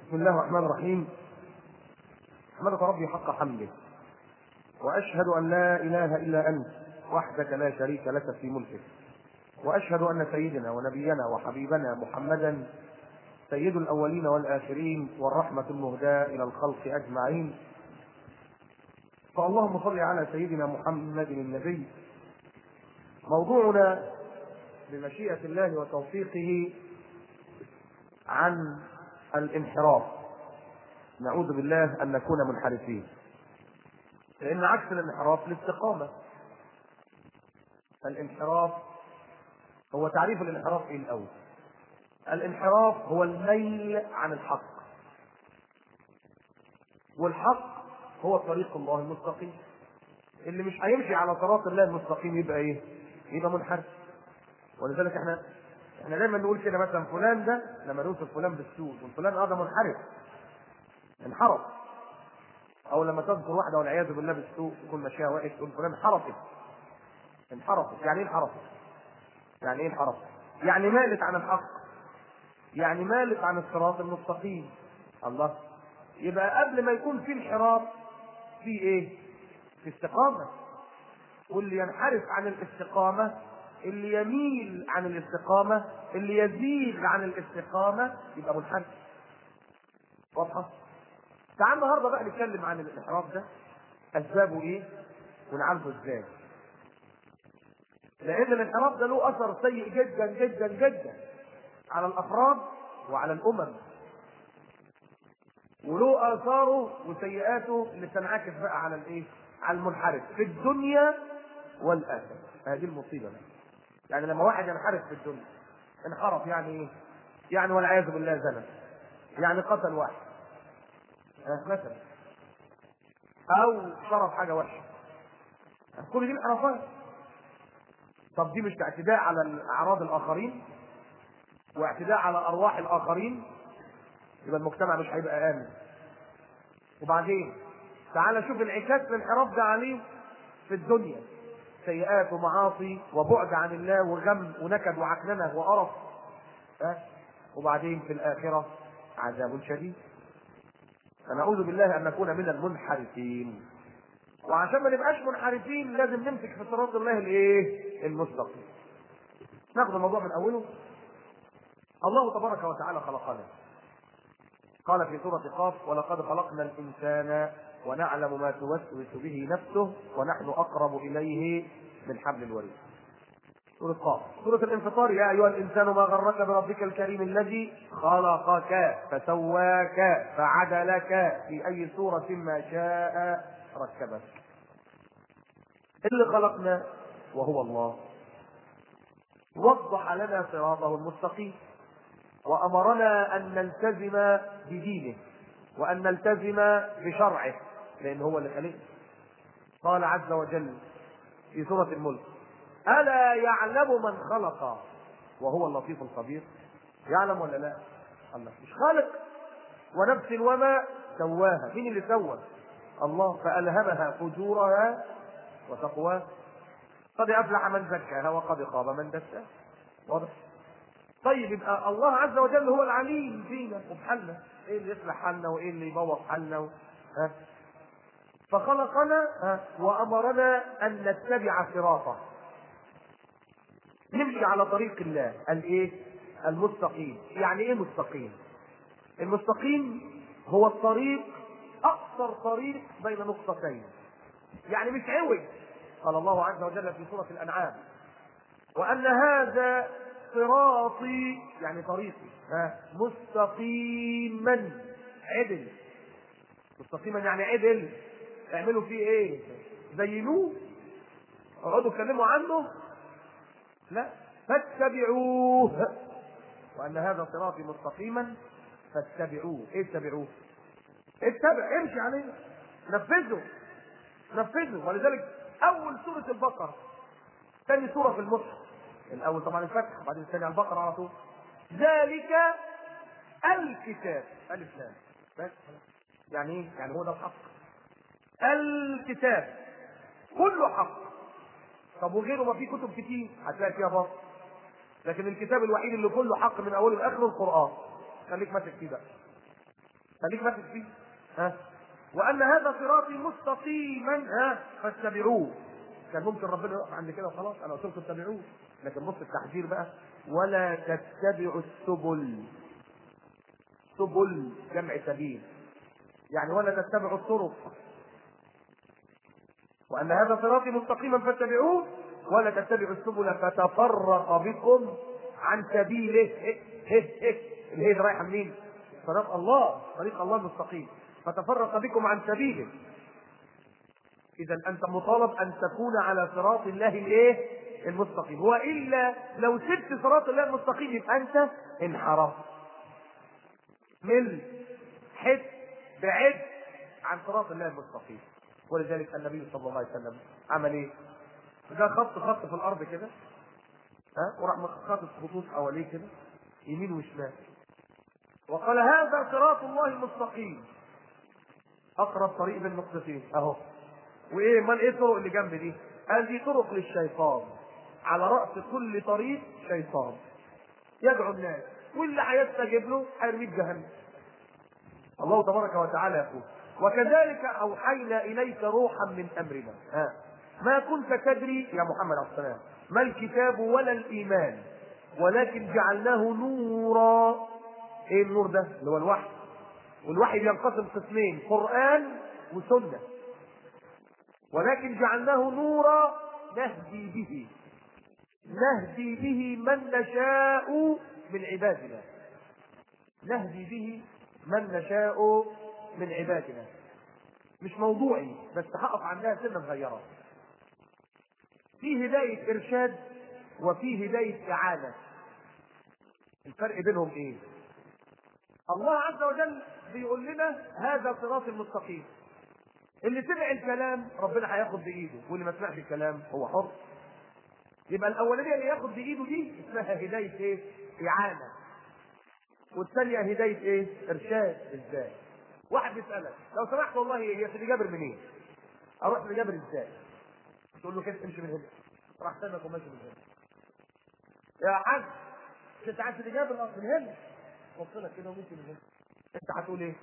بسم الله الرحمن الرحيم احمدك ربي حق حمده واشهد ان لا اله الا انت وحدك لا شريك لك في ملكك واشهد ان سيدنا ونبينا وحبيبنا محمدا سيد الاولين والاخرين والرحمه المهداه الى الخلق اجمعين فاللهم صل على سيدنا محمد النبي موضوعنا بمشيئه الله وتوفيقه عن الانحراف نعوذ بالله ان نكون منحرفين لان عكس الانحراف الاستقامه الانحراف هو تعريف الانحراف ايه الاول الانحراف هو الميل عن الحق والحق هو طريق الله المستقيم اللي مش هيمشي على صراط الله المستقيم يبقى ايه يبقى منحرف ولذلك احنا احنا دايما نقول كده مثلا فلان ده لما نوصف فلان بالسوء نقول فلان اه ده منحرف انحرف او لما تذكر واحده والعياذ بالله بالسوء تكون ماشيه وحش تقول فلان انحرفت انحرفت يعني ايه انحرفت؟ يعني ايه انحرفت؟ يعني مالت عن الحق يعني مالت عن الصراط المستقيم الله يبقى قبل ما يكون في انحراف في ايه؟ في استقامه واللي ينحرف عن الاستقامه اللي يميل عن الاستقامة اللي يزيد عن الاستقامة يبقى منحرف واضحة؟ تعال النهارده بقى نتكلم عن الانحراف ده أسبابه إيه؟ ونعالجه إزاي؟ لأن الانحراف ده له أثر سيء جدا جدا جدا على الأفراد وعلى الأمم وله آثاره وسيئاته اللي تنعكس بقى على الإيه؟ على المنحرف في الدنيا والآخرة هذه المصيبة بقى. يعني لما واحد ينحرف في الدنيا انحرف يعني ايه؟ يعني والعياذ بالله زنا يعني قتل واحد مثلا او شرب حاجه وحشه كل دي انحرافات طب دي مش اعتداء على اعراض الاخرين واعتداء على ارواح الاخرين يبقى المجتمع مش هيبقى امن وبعدين تعال شوف انعكاس الانحراف ده عليه في الدنيا سيئات ومعاصي وبعد عن الله وغم ونكد وعكننه وقرف أه؟ وبعدين في الآخرة عذاب شديد فنعوذ بالله أن نكون من المنحرفين وعشان ما نبقاش منحرفين لازم نمسك في صراط الله الايه؟ المستقيم. ناخد الموضوع من اوله. الله تبارك وتعالى خلقنا. قال في سورة قاف: ولقد خلقنا الإنسان ونعلم ما توسوس به نفسه ونحن اقرب اليه من حبل الوريد. سورة قاف، سورة الانفطار يا ايها الانسان ما غرك بربك الكريم الذي خلقك فسواك فعدلك في اي سورة ما شاء ركبك. اللي خلقنا وهو الله وضح لنا صراطه المستقيم وامرنا ان نلتزم بدينه وان نلتزم بشرعه لأن هو اللي خلقنا قال عز وجل في سورة الملك ألا يعلم من خلق وهو اللطيف الخبير يعلم ولا لا الله مش خالق ونفس وما سواها مين اللي سوى الله فألهمها فجورها وتقواها قد أفلح من زكاها وقد خاب من دساها واضح طيب يبقى الله عز وجل هو العليم فينا وبحالنا ايه اللي يصلح حالنا وايه اللي يبوظ حالنا و... ها فخلقنا وامرنا ان نتبع صراطه نمشي على طريق الله الايه المستقيم يعني ايه مستقيم المستقيم هو الطريق اقصر طريق بين نقطتين يعني مش عوج قال الله عز وجل في سوره الانعام وان هذا صراطي يعني طريقي مستقيما عدل مستقيما يعني عدل اعملوا فيه ايه زينوه اقعدوا اتكلموا عنه لا فاتبعوه وان هذا صراطي مستقيما فاتبعوه ايه اتبعوه اتبع امشي عليه نفذه نفذه ولذلك اول سوره البقره ثاني سوره في المصحف الاول طبعا الفتح وبعدين الثاني على البقره على طول ذلك الكتاب الف لام بس يعني ايه يعني هو ده الحق الكتاب كله حق طب وغيره ما في كتب كتير هتلاقي فيها باطل لكن الكتاب الوحيد اللي كله حق من اوله لاخره القران خليك ماسك فيه بقى خليك ماسك فيه ها وان هذا صراطي مستقيما ها فاتبعوه كان ممكن ربنا يقف عند كده وخلاص انا قلت لكم اتبعوه لكن بص التحذير بقى ولا تتبعوا السبل سبل جمع سبيل يعني ولا تتبعوا الطرق وان هذا صراطي مستقيما فاتبعوه ولا تتبعوا السبل فتفرق بكم عن سبيله اللي هي رايحه منين؟ طريق الله طريق الله المستقيم فتفرق بكم عن سبيله اذا انت مطالب ان تكون على صراط الله الايه المستقيم والا لو سبت صراط الله المستقيم يبقى انت انحرفت مل حس بعد عن صراط الله المستقيم ولذلك النبي صلى الله عليه وسلم عمل ايه؟ ده خط خط في الارض كده ها وراح خاطط خطوط حواليه كده يمين وشمال وقال هذا صراط الله المستقيم اقرب طريق بين النقطتين اهو وايه امال ايه الطرق اللي جنب دي؟ قال دي طرق للشيطان على راس كل طريق شيطان يدعو الناس واللي هيستجيب له هيرميه في جهنم الله تبارك وتعالى يقول وكذلك اوحينا اليك روحا من امرنا ها ما كنت تدري يا محمد عليه السلام ما الكتاب ولا الايمان ولكن جعلناه نورا ايه النور ده اللي هو الوحي والوحي بينقسم قسمين قران وسنه ولكن جعلناه نورا نهدي به نهدي به من نشاء من عبادنا نهدي به من نشاء من عبادنا مش موضوعي بس هقف عندها سنه صغيره في هدايه ارشاد وفي هدايه اعانه الفرق بينهم ايه الله عز وجل بيقول لنا هذا صراط المستقيم اللي سمع الكلام ربنا هياخد بايده واللي ما سمعش الكلام هو حر يبقى الاولانيه اللي ياخد بايده دي اسمها هدايه ايه اعانه والثانيه هدايه ايه ارشاد ازاي واحد بيسالك لو سمحت والله هي سيدي جابر منين اروح سيدي جابر ازاي تقول له كيف تمشي من هنا راح سنك وماشي من هنا يا حاج مش انت عايز سيدي جابر من هنا بص لك كده ومشي من هنا انت هتقول ايه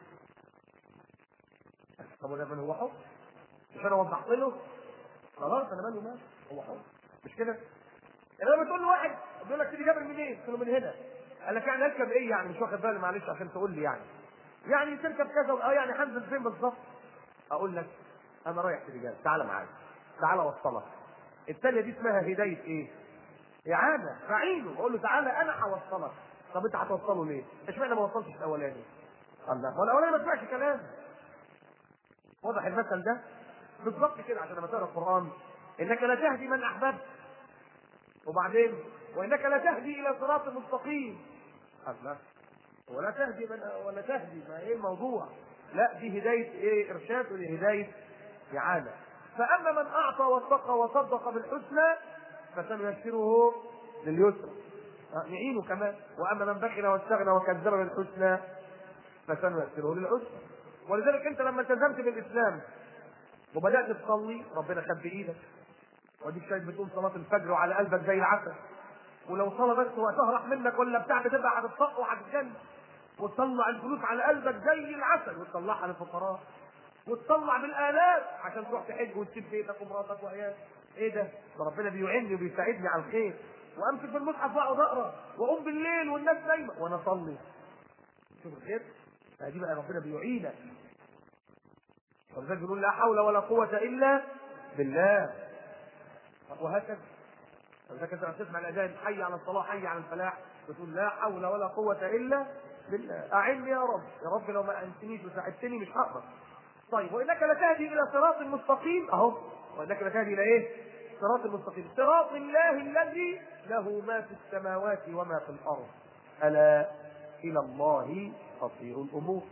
طب وده من هو حر مش انا وضحت له خلاص انا مالي مال هو حر مش كده لما تقول له واحد بيقول لك سيدي جابر منين؟ قلت له من هنا قال لك يعني اركب ايه يعني مش واخد بالي معلش عشان تقول لي يعني يعني تركب كذا اه يعني هنزل فين بالظبط اقول لك انا رايح سيدي جابر تعالى معايا تعالى اوصلك الثانيه دي اسمها هدايه ايه؟ اعانه فعينه بقول له تعالى انا هوصلك طب انت هتوصله ليه؟ اشمعنى ما وصلتش الاولاني؟ الله هو الاولاني ما سمعش كلام واضح المثل ده؟ بالظبط كده عشان لما تقرا القران انك لا تهدي من احببت وبعدين وانك لا تهدي الى صراط مستقيم الله ولا تهدي من ولا تهدي ما ايه الموضوع لا دي هدايه ايه ارشاد ودي هدايه اعانه فاما من اعطى واتقى وصدق بالحسنى فسنيسره لليسرى نعينه كمان واما من بخل واستغنى وكذب بالحسنى فسنيسره للعسرى ولذلك انت لما التزمت بالاسلام وبدات تصلي ربنا خد بايدك واديك شايف بتقوم صلاه الفجر وعلى قلبك زي العسل ولو صلاه بس وقتها راح منك ولا بتاع بتبقى هتطق وهتتجنن وتطلع الفلوس على قلبك زي العسل وتطلعها للفقراء وتطلع بالالاف عشان تروح تحج وتسيب بيتك ومراتك وعيالك ايه ده؟ ده ربنا بيعيني وبيساعدني على الخير وامسك في المصحف واقعد اقرا واقوم بالليل والناس نايمه وانا اصلي شوف الخير دي بقى ربنا بيعينك ولذلك بيقول لا حول ولا قوة إلا بالله وهكذا ولذلك انت تسمع الاذان حي على الصلاه حي على الفلاح بتقول لا حول ولا قوه الا بالله اعني يا رب يا رب لو ما انتنيش وساعدتني مش هقدر طيب وانك لتهدي الى صراط مستقيم اهو وانك لتهدي الى ايه؟ صراط المستقيم صراط الله الذي له ما في السماوات وما في الارض الا الى الله تصير الامور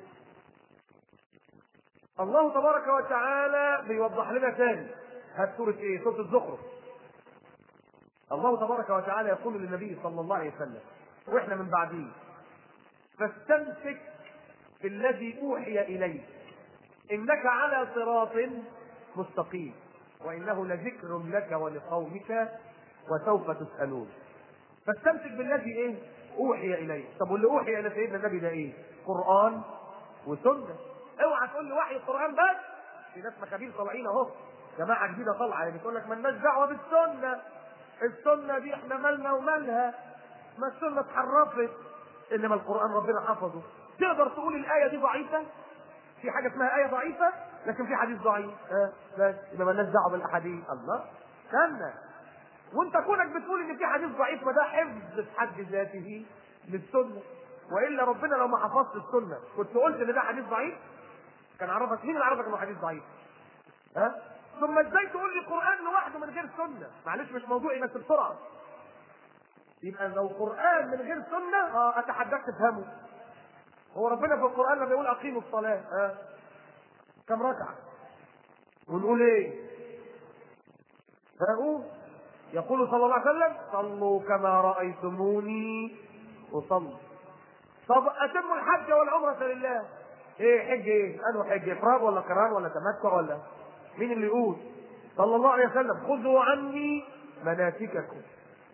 الله تبارك وتعالى بيوضح لنا ثاني هات سورة ايه؟ سورة الزخرف. الله تبارك وتعالى يقول للنبي صلى الله عليه وسلم واحنا من بعديه فاستمسك بالذي اوحي اليك انك على صراط مستقيم وانه لذكر لك ولقومك وسوف تسالون فاستمسك بالذي ايه؟ اوحي اليك طب واللي اوحي الى سيدنا النبي ده ايه؟ قران وسنه اوعى تقول لي وحي القران بس في ناس مخابيل طالعين اهو جماعه جديده طالعه يعني بتقول لك مالناش دعوه بالسنه السنه دي احنا مالنا ومالها ما السنه اتحرفت انما القران ربنا حفظه تقدر تقول الايه دي ضعيفه في حاجه اسمها ايه ضعيفه لكن في حديث ضعيف اه بس يبقى مالناش دعوه بالاحاديث الله استنى وانت كونك بتقول ان في حديث ضعيف فده حفظ في حد ذاته للسنه والا ربنا لو ما حفظت السنه كنت قلت ان ده حديث ضعيف كان عرفك مين اللي عرفك انه حديث ضعيف؟ ها؟ ثم ازاي تقول لي قران لوحده من غير سنه؟ معلش مش موضوعي بس بسرعه. يبقى لو قران من غير سنه اه اتحداك تفهمه. هو ربنا في القران لما بيقول اقيموا الصلاه ها؟ كم ركعه؟ ونقول ايه؟ فنقول يقول صلى الله عليه وسلم صلوا كما رايتموني اصلي. طب اتموا الحج والعمره لله. ايه حج ايه؟ انه حج افراد ولا قران ولا تمتع ولا مين اللي يقول؟ صلى الله عليه وسلم خذوا عني مناسككم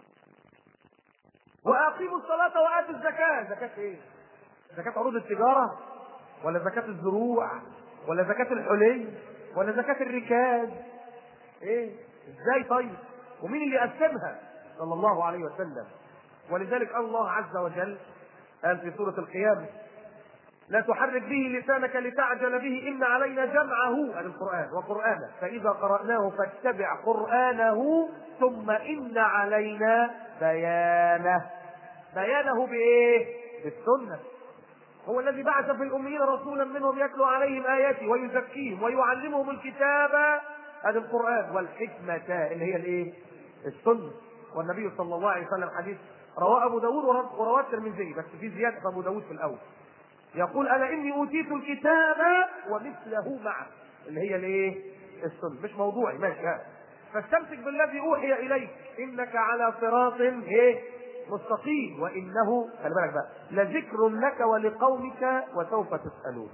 واقيموا الصلاه واتوا الزكاه، زكاه ايه؟ زكاه عروض التجاره ولا زكاه الزروع ولا زكاه الحلي ولا زكاه الركاز ايه؟ ازاي طيب؟ ومين اللي قسمها؟ صلى الله عليه وسلم ولذلك الله عز وجل قال في سوره القيامه لا تحرك به لسانك لتعجل به إن علينا جمعه هذا القرآن وقرآنه فإذا قرأناه فاتبع قرآنه ثم إن علينا بيانه بيانه بإيه؟ بالسنة هو الذي بعث في الأميين رسولا منهم يتلو عليهم آياته ويزكيهم ويعلمهم الكتاب هذا القرآن والحكمة اللي هي الإيه؟ السنة والنبي صلى الله عليه وسلم حديث رواه أبو داود ورواه الترمذي بس في زيادة أبو داود في الأول يقول انا اني اوتيت الكتاب ومثله معه اللي هي الايه؟ السنه مش موضوعي ماشي ها فاستمسك بالذي اوحي اليك انك على صراط ايه؟ مستقيم وانه خلي بالك بقى لذكر لك ولقومك وسوف تسالون.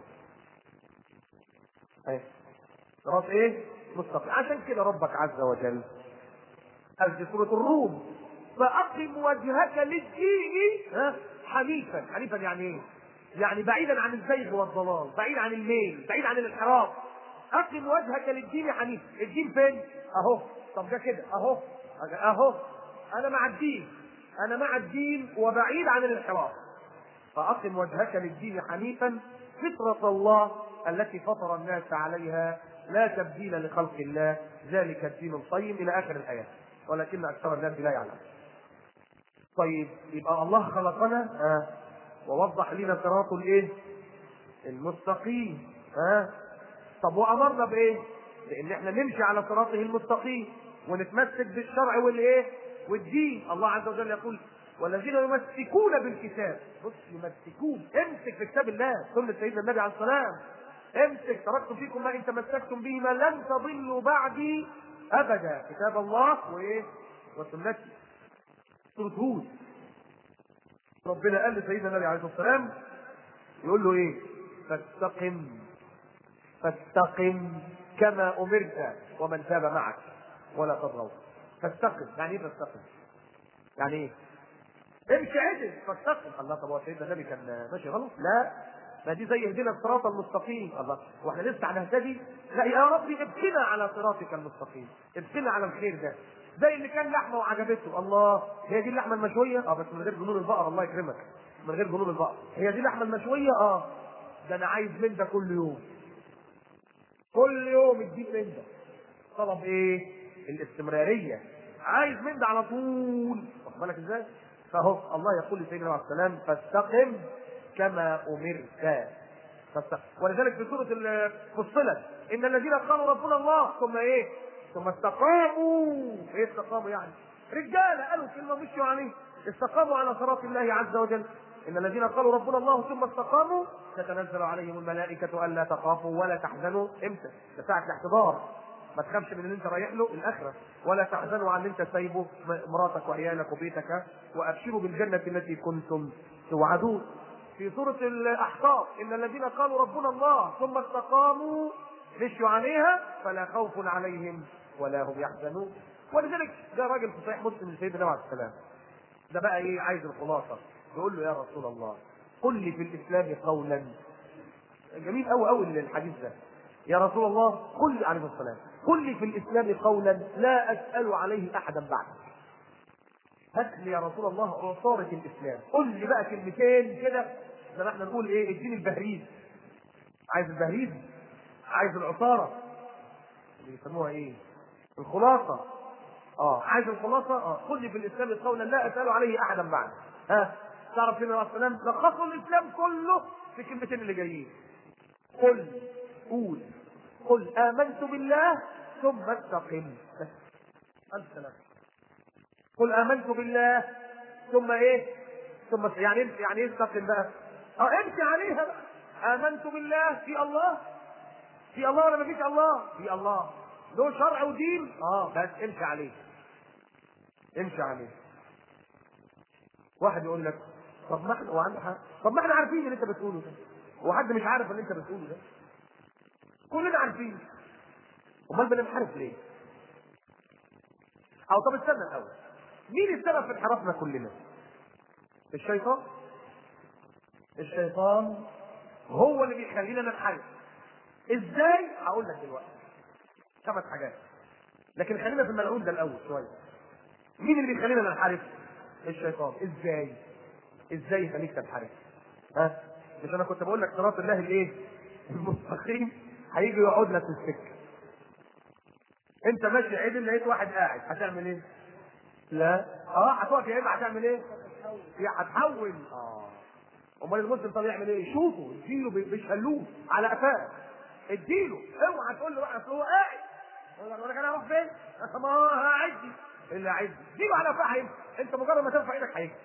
ايه صراط ايه؟ مستقيم عشان كده ربك عز وجل قال في سوره الروم فاقم وجهك للدين ها حنيفا حنيفا يعني ايه؟ يعني بعيدا عن الزيغ والضلال بعيد عن الميل بعيد عن الانحراف اقم وجهك للدين حنيف الدين فين اهو طب ده كده اهو اهو انا مع الدين انا مع الدين وبعيد عن الانحراف فاقم وجهك للدين حنيفا فطرة الله التي فطر الناس عليها لا تبديل لخلق الله ذلك الدين القيم الى اخر الايات ولكن اكثر الناس لا يعلم طيب يبقى الله خلقنا آه. ووضح لنا صراط الايه؟ المستقيم ها؟ طب وامرنا بايه؟ بان احنا نمشي على صراطه المستقيم ونتمسك بالشرع والايه؟ والدين، الله عز وجل يقول والذين يمسكون بالكتاب، بص يمسكون، امسك في كتاب الله، سنة سيدنا النبي عليه السلام، امسك تركت فيكم ما ان تمسكتم به ما لن تضلوا بعدي ابدا، كتاب الله وايه؟ وسنتي. سورة هود ربنا قال لسيدنا النبي عليه الصلاه والسلام يقول له ايه؟ فاستقم فاستقم كما امرت ومن تاب معك ولا تطغوا فاستقم يعني ايه فاستقم؟ يعني ايه؟ امشي عدل فاستقم الله طب هو سيدنا النبي كان ماشي غلط؟ لا ما دي زي اهدنا الصراط المستقيم الله واحنا لسه هنهتدي لا يا ربي ابقنا على صراطك المستقيم ابقنا على الخير ده زي اللي كان لحمه وعجبته الله هي دي اللحمه المشويه اه بس من غير جنون البقر الله يكرمك من غير جنون البقر هي دي اللحمه المشويه اه ده انا عايز من ده كل يوم كل يوم تجيب من ده طلب ايه الاستمراريه عايز من ده على طول واخد بالك ازاي فهو الله يقول لسيدنا عليه السلام فاستقم كما امرت فاستقم ولذلك في سوره فصلت ان الذين قالوا ربنا الله ثم ايه ثم استقاموا ايه استقاموا يعني رجاله قالوا كلمه مشوا عليه استقاموا على صراط الله عز وجل ان الذين قالوا ربنا الله ثم استقاموا تتنزل عليهم الملائكه الا تخافوا ولا تحزنوا امتى؟ ده ساعه الاحتضار ما تخافش من اللي انت رايح له الاخره ولا تحزنوا عن اللي انت سايبه مراتك وعيالك وبيتك وابشروا بالجنه التي كنتم توعدون في سوره الاحقاف ان الذين قالوا ربنا الله ثم استقاموا مشوا عليها فلا خوف عليهم ولا هم يحزنون ولذلك جاء راجل في صحيح مسلم لسيدنا النبي عليه السلام ده بقى ايه عايز الخلاصه يقول له يا رسول الله قل لي في الاسلام قولا جميل قوي قوي الحديث ده يا رسول الله قل لي عليه السلام قل لي في الاسلام قولا لا اسال عليه احدا بعدك هات لي يا رسول الله عصارة الاسلام قل لي بقى كلمتين كده زي ما احنا نقول ايه اديني البهريز عايز البهريز عايز العصارة اللي يسموها ايه الخلاصة اه عايز الخلاصة اه قل لي في الاسلام قولا لا اسال عليه احدا بعد ها تعرف ان السلام لخصوا الاسلام كله في الكلمتين اللي جايين قل قول قل امنت بالله ثم استقم بس السلام قل امنت بالله ثم ايه ثم يعني إيه- يعني ايه استقم بقى اه امشي عليها بقى امنت بالله في الله في الله ولا مفيش الله في الله له شرع ودين اه بس امشي عليه امشي عليه واحد يقول لك طب ما احنا هو عنده حق طب ما احنا عارفين اللي انت بتقوله ده هو حد مش عارف اللي انت بتقوله ده كلنا عارفين امال بننحرف ليه او طب استنى الاول مين السبب في انحرافنا كلنا الشيطان الشيطان هو اللي بيخلينا ننحرف ازاي هقول لك دلوقتي خمس حاجات لكن خلينا في الملعون ده الاول شويه مين اللي بيخلينا ننحرف الشيطان ازاي ازاي يخليك تنحرف ها مش انا كنت بقول لك صراط الله الايه المستقيم هيجي يقعد لك في السكه انت ماشي عدل لقيت واحد قاعد هتعمل ايه لا اه هتقف يا اما هتعمل ايه يا هتحول اه امال المسلم طب يعمل ايه يشوفه يديله بي- بيشلوه على قفاه اديله اوعى تقول له بقى أصل هو قاعد يقول لك انا اروح فين ما هو هعدي اللي هيعدي اديله على قفاه هيمشي انت مجرد ما ترفع ايدك هيمشي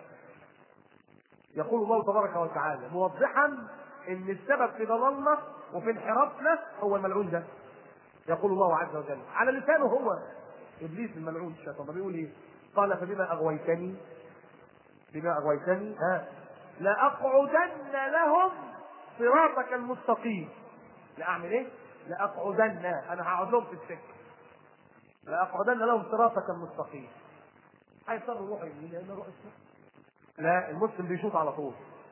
يقول الله تبارك وتعالى موضحا ان السبب في ضلالنا وفي انحرافنا هو الملعون ده يقول الله عز وجل على لسانه هو ابليس الملعون الشيطان طب بيقول ايه؟ قال فبما اغويتني بما اغويتني ها لاقعدن لهم صراطك المستقيم لاعمل ايه؟ لاقعدن انا هقعد لهم في السكه لاقعدن لهم صراطك المستقيم هيضطروا يروحوا يمين لان يروحوا السكه لا المسلم بيشوط على طول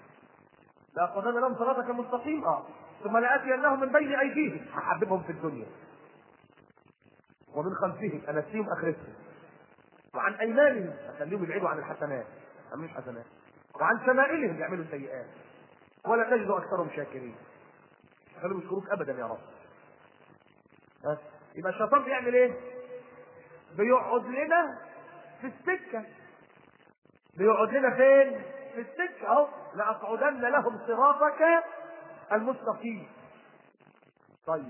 لاقعدن لهم صراطك المستقيم اه ثم لاتينهم من بين ايديهم هحببهم في الدنيا ومن خلفهم انسيهم اخرتهم وعن ايمانهم اخليهم يبعدوا عن الحسنات ما يعملوش حسنات وعن شمائلهم يعملوا سيئات ولا تجد اكثرهم شاكرين خليهم يشكروك ابدا يا رب بس يبقى الشيطان بيعمل ايه؟ بيقعد لنا في السكه بيقعد لنا فين؟ في السكه اهو لاقعدن لهم صراطك المستقيم طيب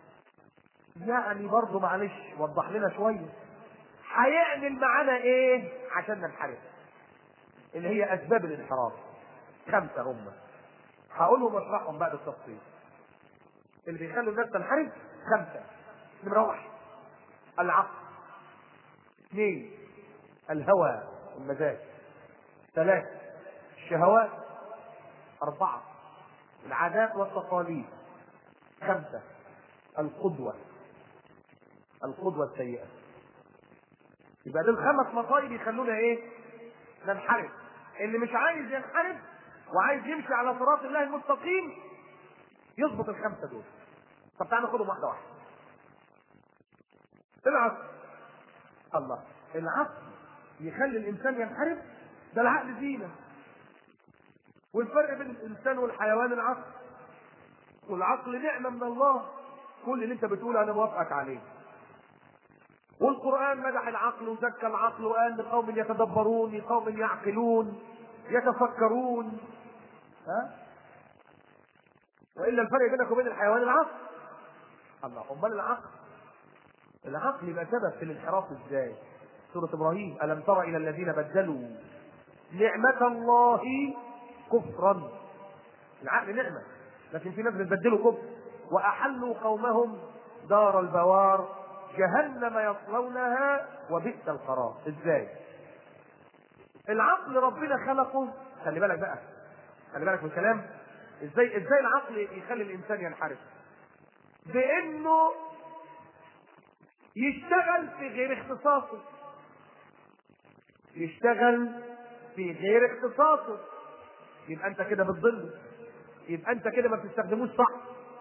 يعني برضه معلش وضح لنا شويه هيعمل معانا ايه عشان ننحرف اللي هي اسباب الانحراف خمسه هم هقولهم واشرحهم بقى بالتفصيل اللي بيخلوا الناس تنحرف خمسه نمره واحد العقل اثنين الهوى والمزاج ثلاثه الشهوات اربعه العادات والتقاليد خمسه القدوه القدوه السيئه يبقى دول خمس مصايب يخلونا ايه؟ ننحرف اللي مش عايز ينحرف وعايز يمشي على صراط الله المستقيم يظبط الخمسه دول طب تعالى ناخدهم واحده واحده العقل الله العقل يخلي الانسان ينحرف ده العقل زينه والفرق بين الانسان والحيوان العقل والعقل نعمه من الله كل اللي انت بتقوله انا موافقك عليه والقرآن مدح العقل وزكى العقل وقال لقوم يتدبرون لقوم يعقلون يتفكرون ها وإلا الفرق بينك وبين الحيوان العقل الله أمال العقل العقل يبقى سبب في الانحراف ازاي سورة إبراهيم ألم تر إلى الذين بدلوا نعمة الله كفرا العقل نعمة لكن في ناس بتبدلوا كفر وأحلوا قومهم دار البوار جهنم يصلونها وبئس القرار ازاي العقل ربنا خلقه خلي بالك بقى خلي بالك من الكلام ازاي ازاي العقل يخلي الانسان ينحرف بانه يشتغل في غير اختصاصه يشتغل في غير اختصاصه يبقى انت كده بتضله يبقى انت كده ما بتستخدموش صح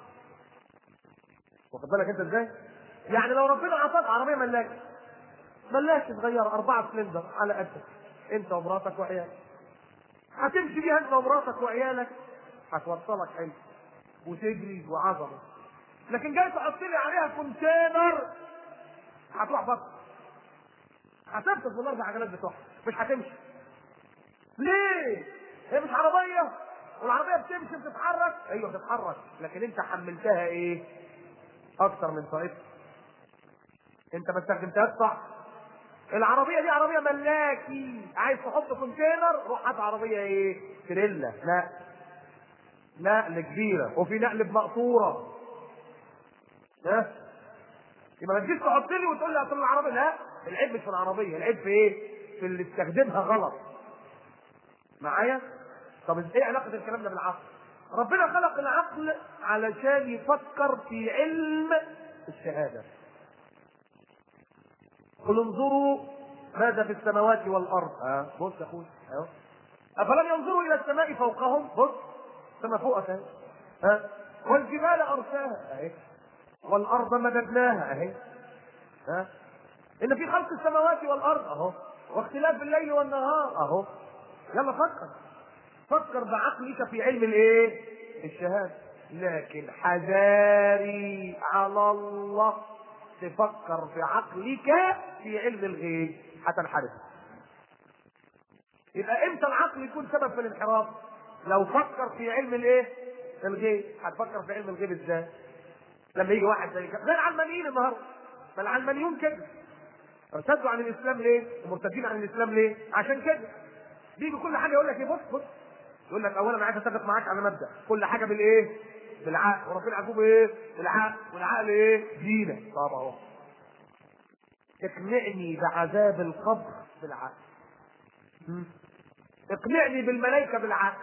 واخد بالك انت ازاي؟ يعني لو ربنا اعطاك عربيه ملاكه ملاكه صغيره اربعه سلندر على قدك انت ومراتك وعيالك هتمشي بيها انت ومراتك وعيالك هتوصلك حلو وتجري وعظمه لكن جاي تحط لي عليها كونتينر هتروح بطل هتفقد من الاربع عجلات بتوعها مش هتمشي ليه؟ هي مش عربيه والعربيه بتمشي بتتحرك ايوه بتتحرك لكن انت حملتها ايه؟ اكتر من طاقتها انت ما استخدمتهاش صح العربيه دي عربيه ملاكي عايز تحط كونتينر روح هات عربيه ايه؟ تريلا لا نقل كبيره وفي نقل بمقطوره ها يبقى ما تجيش تحط لي وتقول لي اصل العربيه لا العيب مش في العربيه العيب في ايه؟ في اللي استخدمها غلط معايا؟ طب ايه علاقه الكلام ده بالعقل؟ ربنا خلق العقل علشان يفكر في علم الشهاده قل انظروا ماذا في السماوات والارض ها بص يا اخويا اهو افلم ينظروا الى السماء فوقهم بص السماء فوقك اهي ها والجبال ارساها اهي والارض مددناها اهي ها ان في خلق السماوات والارض اهو واختلاف الليل والنهار اهو يلا فكر فكر بعقلك في علم الايه الشهاده لكن حذاري على الله تفكر بعقلك في علم الغيب هتنحرف يبقى امتى العقل يكون سبب في الانحراف لو فكر في علم الايه الغيب هتفكر في علم الغيب ازاي لما يجي واحد زي كده زي العلمانيين النهارده ما العلمانيون كده ارتدوا عن الاسلام ليه؟ ومرتدين عن الاسلام ليه؟ عشان كده بيجي كل حاجه يقول لك ايه بص بص يقول لك اولا انا عايز اتفق معاك على مبدا كل حاجه بالايه؟ بالعقل وربنا عقوبه ايه؟ بالعقل والعقل ايه؟ دينه طب اهو اقنعني بعذاب القبر بالعقل مم. اقنعني بالملائكه بالعقل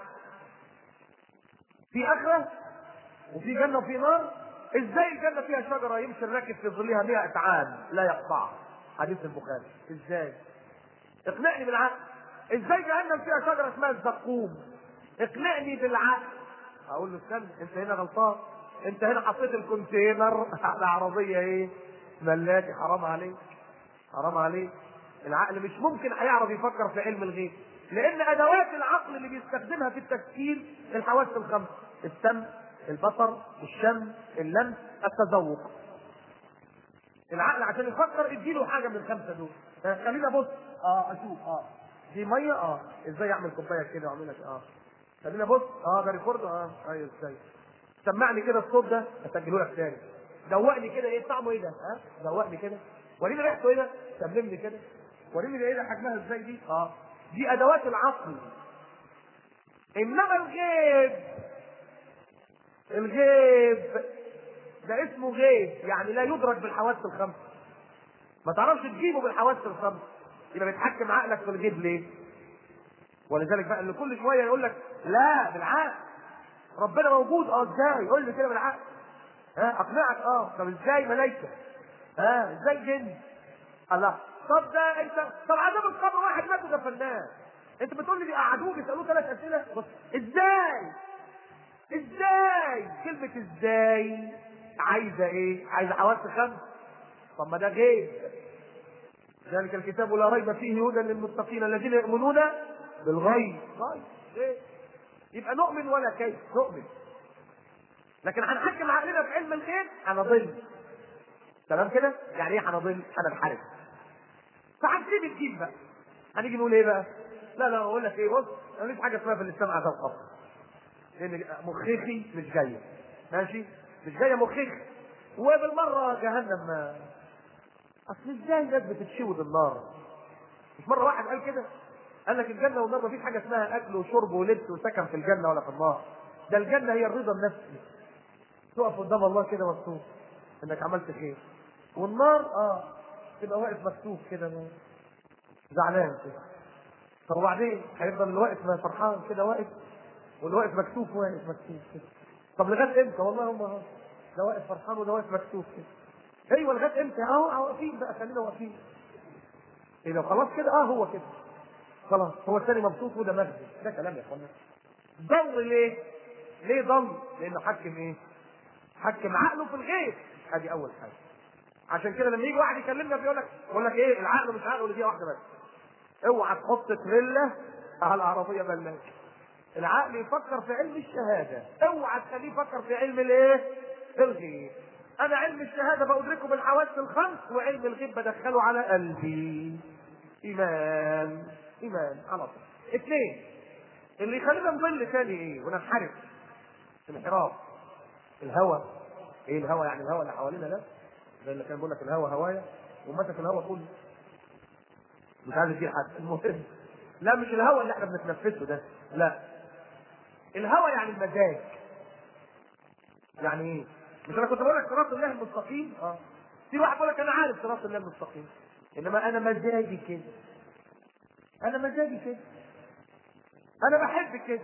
في اخره وفي جنه وفي نار ازاي الجنه فيها شجره يمشي الراكب في ظلها 100 عام لا يقطعها حديث البخاري ازاي اقنعني بالعقل ازاي جهنم فيها شجره اسمها الزقوم اقنعني بالعقل اقول له استنى انت هنا غلطان انت هنا حطيت الكونتينر على عربيه ايه ملاكي حرام عليك حرام عليك العقل مش ممكن هيعرف يفكر في علم الغيب لان ادوات العقل اللي بيستخدمها في التفكير الحواس الخمس السمع البصر الشم اللمس التذوق العقل عشان يفكر اديله حاجه من الخمسه دول خلينا ابص اه اشوف اه دي ميه اه ازاي اعمل كوبايه كده واعملها كده؟ اه خلينا ابص اه ده ريكورد اه ايوه ازاي سمعني كده الصوت ده اسجله لك تاني دوقني كده ايه طعمه ايه ده ها دوقني كده وريني ريحته ايه ده سلمني كده وريني ده ايه ده حجمها ازاي دي اه دي ادوات العقل انما الغيب الغيب ده اسمه غيب يعني لا يدرك بالحواس الخمس ما تعرفش تجيبه بالحواس الخمس يبقى بيتحكم عقلك في الغيب ليه ولذلك بقى اللي كل شويه يقول لك لا بالعقل ربنا موجود اه ازاي قول لي كده بالعقل ها اقنعك اه طب ازاي ملائكه ها ازاي جن الله طب ده انت طب عذاب القبر واحد مات ودفناه انت بتقول لي بيقعدوه بيسالوه ثلاث اسئله بص ازاي ازاي كلمه ازاي عايزه ايه عايزه حواس خمس طب ما ده غيب ذلك الكتاب لا ريب فيه هدى للمتقين الذين يؤمنون بالغيب طيب غيب يبقى نؤمن ولا كيف نؤمن لكن هنحكم عقلنا في علم الغيب هنضل تمام كده يعني ايه هنضل هننحرف فهنسيب الدين بقى هنيجي نقول ايه بقى لا لا اقول لك ايه بص انا مفيش حاجه اسمها في الاسلام عذاب قبر لان مخيخي مش جايه ماشي مش جايه مخيخ وبالمره جهنم اصل ازاي الناس بتتشوي بالنار مش مره واحد قال كده قال لك الجنه والنار مفيش حاجه اسمها اكل وشرب ولبس وسكن في الجنه ولا في النار ده الجنه هي الرضا النفسي تقف قدام الله كده مبسوط انك عملت خير والنار اه تبقى واقف مكتوف كده زعلان كده طب وبعدين هيفضل اللي واقف فرحان كده واقف واللي واقف مكتوف واقف مكتوف كده طب لغايه امتى والله هم اهو ده واقف فرحان وده واقف مكتوف كده ايوه لغايه امتى اهو واقفين بقى خلينا واقفين ايه لو خلاص كده اه هو كده خلاص هو الثاني مبسوط وده مجد ده كلام يا اخوانا ضل ليه؟ ليه ضل؟ لانه حكم ايه؟ حكم عقله في الغيب ادي اول حاجه عشان كده لما يجي واحد يكلمنا بيقول لك يقول لك ايه العقل مش عقل دي واحده بس اوعى تحط تريلا على العربيه بلاش العقل يفكر في علم الشهاده اوعى تخليه يفكر في علم الايه الغيب انا علم الشهاده بادركه بالحواس الخمس وعلم الغيب بدخله على قلبي ايمان ايمان على طول اثنين اللي يخلينا نضل تاني ايه وننحرف انحراف الهوى ايه الهوى يعني الهوى اللي حوالينا ده زي اللي كان بيقول لك الهوى هوايا ومسك الهوى كله مش عايز يدير حد المهم لا مش الهوى اللي احنا بنتنفسه ده لا الهوى يعني المزاج يعني ايه مش انا كنت بقول لك صراط الله المستقيم اه في واحد بيقول لك انا عارف صراط الله المستقيم انما انا مزاجي كده انا مزاجي كده انا بحب كده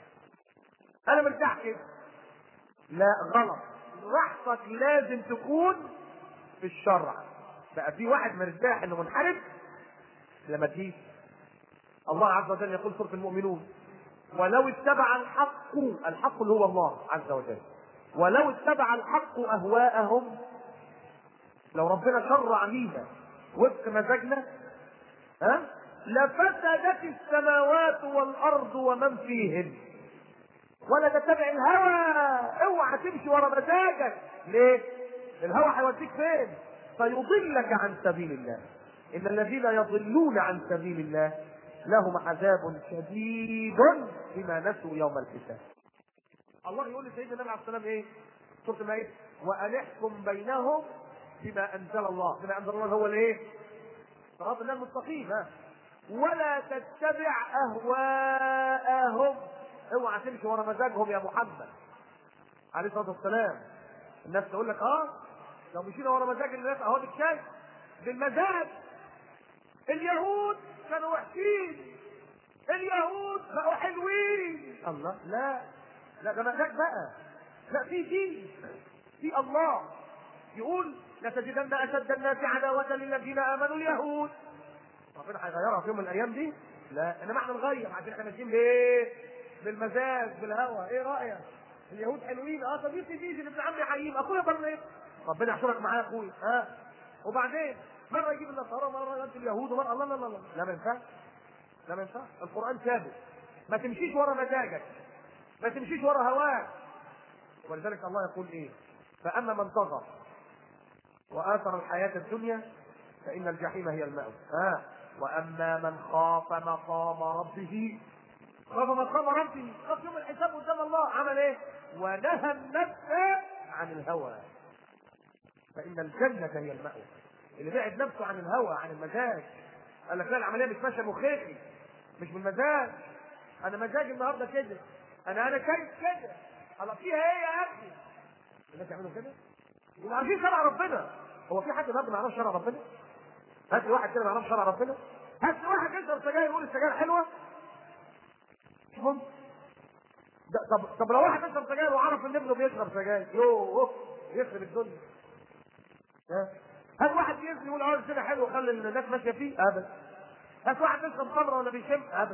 انا مرتاح كده لا غلط راحتك لازم تكون في الشرع بقى في واحد مرتاح انه منحرف لما تيجي الله عز وجل يقول سورة المؤمنون ولو اتبع الحق الحق اللي هو الله عز وجل ولو اتبع الحق اهواءهم لو ربنا شرع لينا وفق مزاجنا ها لفسدت السماوات والارض ومن فيهن ولا تتبع الهوى اوعى تمشي ورا مزاجك ليه الهوى هيوديك فين فيضلك عن سبيل الله ان الذين يضلون عن سبيل الله لهم عذاب شديد بما نسوا يوم الحساب الله يقول لسيدنا النبي عليه السلام ايه سوره ما ايه وان احكم بينهم بما انزل الله بما انزل الله هو الايه صراط الله المستقيم ها ولا تتبع اهواءهم اوعى تمشي ورا مزاجهم يا محمد عليه الصلاه والسلام الناس تقول لك اه لو مشينا ورا مزاج الناس اهو بالشاي بالمزاج اليهود كانوا وحشين اليهود بقوا حلوين الله لا لا ده مزاج بقى لا في دين في الله يقول لتجدن اشد الناس عداوه للذين امنوا اليهود ربنا هيغيرها في يوم من الايام دي لا انما احنا نغير عشان احنا ماشيين بايه بالمزاج بالهوى ايه رايك اليهود حلوين اه طب يجي يجي ابن عمي حييم اخويا برنامج ربنا يحشرك معايا يا اخويا ها وبعدين مره يجيب النصارى مره يجيب اليهود ومره الله لا لا لا لا ما ينفعش لا ما ينفعش القران ثابت ما تمشيش ورا مزاجك ما تمشيش ورا هواك ولذلك الله يقول ايه فاما من طغى واثر الحياه الدنيا فان الجحيم هي المأوى ها واما من خاف مقام ربه خاف مقام ربه خاف يوم الحساب قدام الله عمل ايه ونهى النفس عن الهوى فان الجنه هي المأوى اللي بعد نفسه عن الهوى عن المزاج قال لك لا العمليه مش ماشيه مخيخي مش بالمزاج انا مزاجي النهارده كده انا انا كيف كده الله فيها ايه يا اخي الناس يعملوا كده يبقى عارفين شرع ربنا هو في حد النهارده ما يعرفش شرع ربنا هات لي واحد كده ما يعرفش شرع ربنا هات لي واحد يشرب سجاير يقول السجاير حلوه شوفهم ده طب طب لو واحد يشرب سجاير وعرف ان ابنه بيشرب سجاير يوه يخرب الدنيا ها هات واحد يزني يقول اه كده حلو خلي الناس ماشيه فيه ابدا هات واحد يشرب خمره ولا بيشم ابدا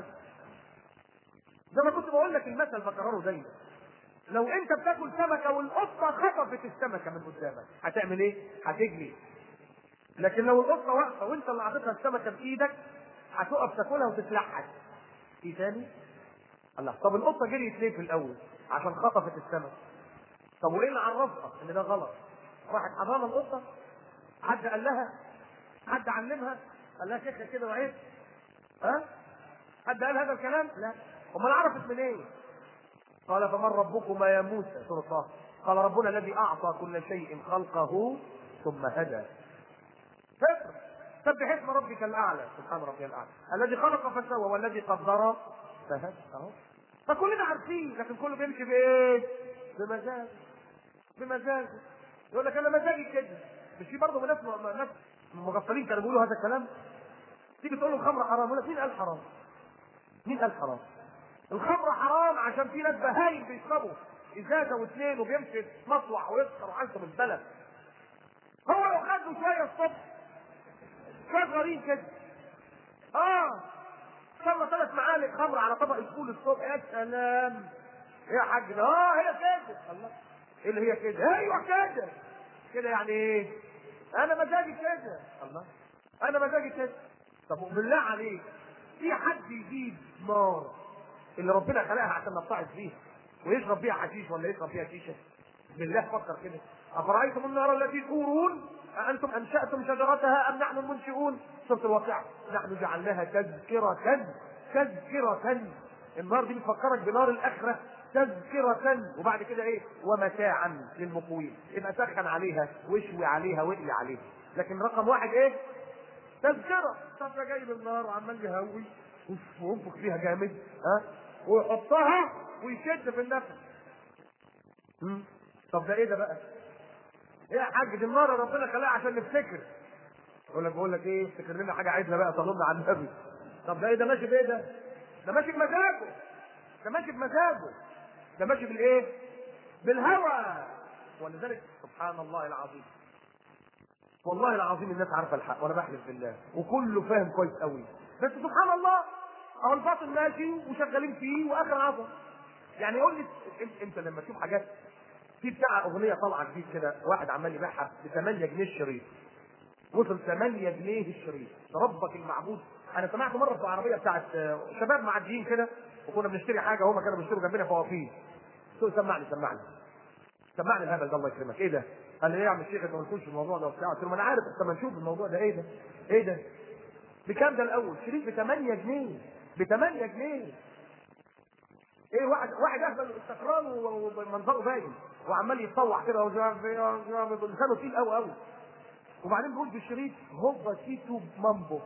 زي ما كنت بقول لك المثل بكرره دايما لو انت بتاكل سمكه والقطه خطفت السمكه من قدامك هتعمل ايه؟ هتجري لكن لو القطه واقفه وانت اللي عطيتها السمكه بايدك هتقف تاكلها وتتلحس في تاني؟ الله طب القطه جريت ليه في الاول؟ عشان خطفت السمك طب وايه اللي عرفها ان ده غلط؟ راحت حضانه القطه حد قال لها حد علمها قال لها شيخه كده وعيب ها حد قال هذا الكلام لا امال عرفت من ايه قال فمن ربكما يا موسى سوره طه قال ربنا الذي اعطى كل شيء خلقه ثم هدى فكر سبح اسم ربك الاعلى سبحان ربي الاعلى الذي خلق فسوى والذي قدر فهدى اهو فكلنا عارفين لكن كله بيمشي بايه؟ بمزاج بمزاج يقول لك انا مزاجي كده مش في برضه ناس ناس مغفلين كانوا بيقولوا هذا الكلام تيجي تقول له الخمر حرام يقول لك مين قال حرام؟ مين قال حرام؟ الخمر حرام عشان في ناس بهايم بيشربوا ازازه واثنين وبيمشي مطوع ويسكر وعنده البلد هو لو خده شويه الصبح شويه صغيرين كده اه صلى ثلاث معالق خمر على طبق الفول الصبح يا سلام ايه يا حاج ده اه هي كده الله ايه اللي هي كده ايوه كده كده يعني ايه انا مزاجي كده الله انا مزاجي كده طب بالله عليك في حد يجيب نار اللي ربنا خلقها عشان نتعظ بيها ويشرب بيها حشيش ولا يشرب بيها شيشه بالله فكر كده افرايتم النار التي تورون أأنتم أنشأتم شجرتها أم نحن المنشئون؟ سورة الواقعة نحن جعلناها تذكرة تذكرة النار دي بتفكرك بنار الآخرة تذكرة وبعد كده إيه؟ ومتاعا للمقوين يبقى سخن عليها واشوي عليها واقلي عليها لكن رقم واحد إيه؟ تذكرة طب ده جايب النار وعمال يهوي وينفخ فيها جامد ها ويحطها ويشد في النفس مم. طب ده ايه ده بقى؟ ايه يا حاج دي النار ربنا خلقها عشان نفتكر يقول لك بقول لك ايه افتكر لنا حاجه عايزها بقى صلوا على النبي طب ده ايه ده ماشي بايه ده؟ ده ماشي بمزاجه ده ماشي بمزاجه ده ماشي بالايه؟ بالهوى ولذلك سبحان الله العظيم والله العظيم الناس عارفه الحق وانا بحلف بالله وكله فاهم كويس قوي بس سبحان الله اهو الباطل ماشي وشغالين فيه واخر عظم يعني يقول لي انت, انت لما تشوف حاجات في بتاع اغنيه طالعه جديد كده واحد عمال يبيعها ب 8 جنيه الشريط وصل 8 جنيه الشريط ربك المعبود انا سمعت مره في عربيه بتاعت شباب معديين كده وكنا بنشتري حاجه وهم كانوا بيشتروا جنبنا فوافير قلت له سمعني سمعني سمعني الهبل ده الله يكرمك ايه ده؟ قال لي ايه يا عم الشيخ انت ما قلتوش الموضوع ده وبتاع قلت له ما انا عارف بس ما نشوف الموضوع ده ايه ده؟ ايه ده؟ بكام ده الاول؟ شريط ب 8 جنيه ب 8 جنيه ايه واحد واحد اهبل سكران ومنظره باين وعمال يتطوع كده لسانه تقيل قوي قوي وبعدين بيقول في الشريط هوبا تيتو مامبو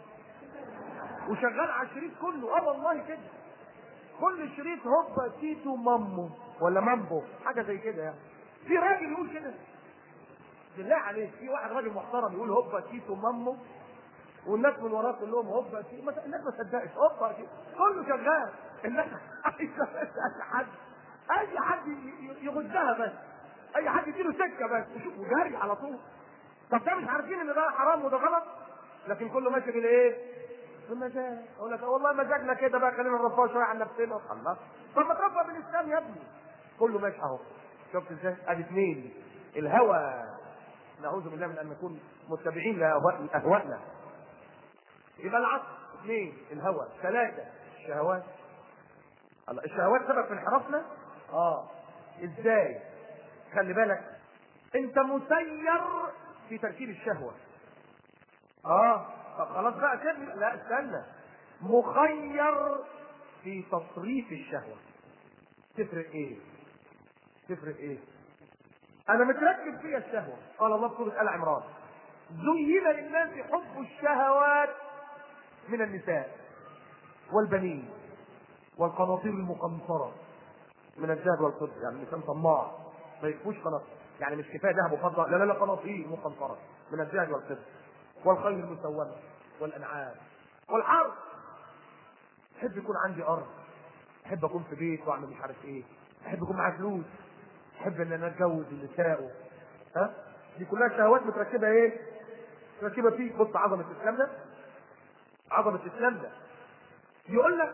وشغال على الشريط كله اه والله كده كل الشريط هوبا تيتو مامو ولا مامبو حاجه زي كده يعني في راجل يقول كده بالله عليك في واحد راجل محترم يقول هوبا تيتو مامو والناس من وراه كلهم هوبا تيتو ما الناس ما صدقت هوبا تيتو كله شغال الناس عايزه بس اي حد اي حد يغزها بس اي حد يديله سكه بس وشوف وجري على طول طب ده مش عارفين ان ده حرام وده غلط لكن كله ماشي بالايه؟ بالمزاج اقول لك والله مزاجنا كده بقى خلينا نرفع شويه عن نفسنا الله طب ما ترفع بالاسلام يا ابني كله ماشي اهو شفت ازاي؟ ادي اثنين الهوى نعوذ بالله من ان نكون متبعين لاهوائنا يبقى العصر اثنين الهوى ثلاثه الشهوات الله الشهوات سبب في انحرافنا؟ اه ازاي؟ خلي بالك انت مسير في تركيب الشهوه اه طب خلاص بقى كده لا استنى مخير في تصريف الشهوه تفرق ايه تفرق ايه انا متركب فيها الشهوه قال الله في سوره ال عمران زين للناس حب الشهوات من النساء والبنين والقناطير المقنطره من الذهب والفضه يعني الانسان طماع ما يكفوش قناطير يعني مش كفايه ذهب وفضه لا لا لا قناطير مقنطره من الذهب والفضه والخيل المسومه والانعام والحرث احب يكون عندي ارض احب اكون في بيت واعمل مش عارف ايه احب يكون معايا فلوس احب ان انا اتجوز النساء ها دي كلها شهوات متركبه ايه متركبه فيك بص عظمه اسلامنا عظمه اسلامنا يقول لك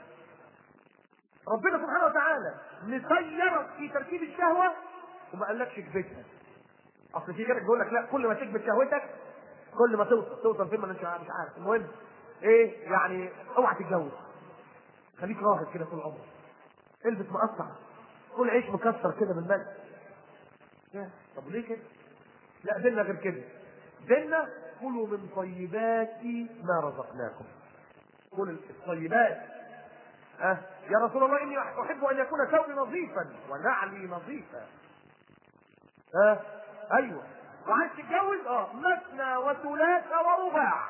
ربنا سبحانه وتعالى مسيرك في تركيب الشهوه وما قالكش كبتها اصل في غيرك بيقول لك لا كل ما تكبت شهوتك كل ما توصل توصل فين ما انت مش عارف المهم ايه يعني اوعى تتجوز خليك راهب كده طول عمرك البس مقطع كل عيش مكسر كده بالملح طب ليه كده؟ لا ديننا غير كده ديننا كلوا من طيبات ما رزقناكم كل الطيبات أه يا رسول الله اني احب ان يكون ثوبي نظيفا ونعلي نظيفا أه ايوه وعايز تتجوز اه مثنى وثلاث ورباع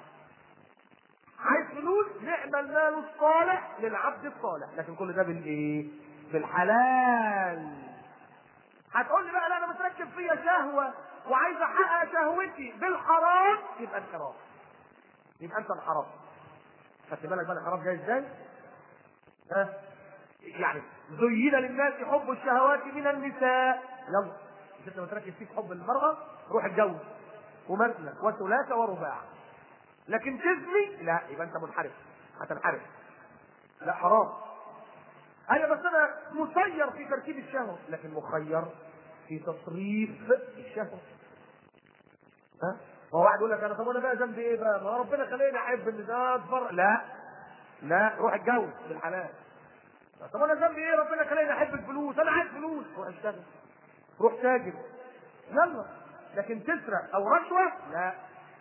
عايز فلوس نعم المال الصالح للعبد الصالح لكن كل ده بالايه بالحلال هتقول لي بقى لا انا متركب فيا شهوه وعايز احقق شهوتي بالحرام يبقى انحراف يبقى انت انحرفت خدت بالك بقى الانحراف جاي ازاي؟ ها يعني زين للناس حب الشهوات من النساء يلا مش انت متركز فيك حب المرأة روح اتجوز ومثنى وثلاثة ورباع لكن تزني لا يبقى انت منحرف هتنحرف لا حرام انا بس انا مسير في تركيب الشهوة لكن مخير في تصريف الشهوة ها هو واحد يقول لك انا طب انا بقى ذنبي ايه بقى؟ ما ربنا خلاني احب ان ده اتفرج لا لا روح اتجوز بالحلال طب انا ذنبي ايه ربنا خلاني احب الفلوس انا عايز فلوس روح اشتغل روح تاجر يلا لكن تسرق او رشوه لا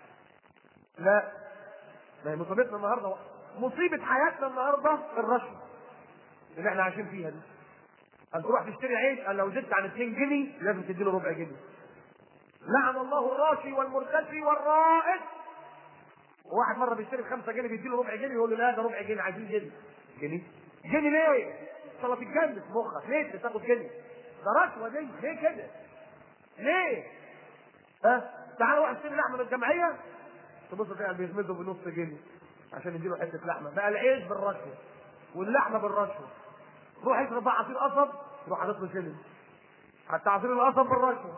لا ما هي مصيبتنا النهارده مصيبه حياتنا النهارده الرشوه اللي احنا عايشين فيها دي ان تروح تشتري عيش قال لو زدت عن 2 جنيه لازم تديله ربع جنيه لعن الله الراشي والمرتشي والرائد واحد مره بيشتري ب 5 جنيه بيديله ربع جنيه يقول له لا ده ربع جنيه عايزين جنيه جنيه جنيه ليه؟ صلاة تتجنن في مخك ليه تاخد جنيه؟ ده رشوه دي ليه كده؟ ليه؟ ها؟ تعال واحد يشتري لحمه من الجمعيه تبص تلاقي بيغمزه بنص جنيه عشان يديله حته لحمه بقى العيش بالرشوه واللحمه بالرشوه روح يشرب بقى عصير قصب روح حاطط له شيلن حتى عصير القصب بالرشوه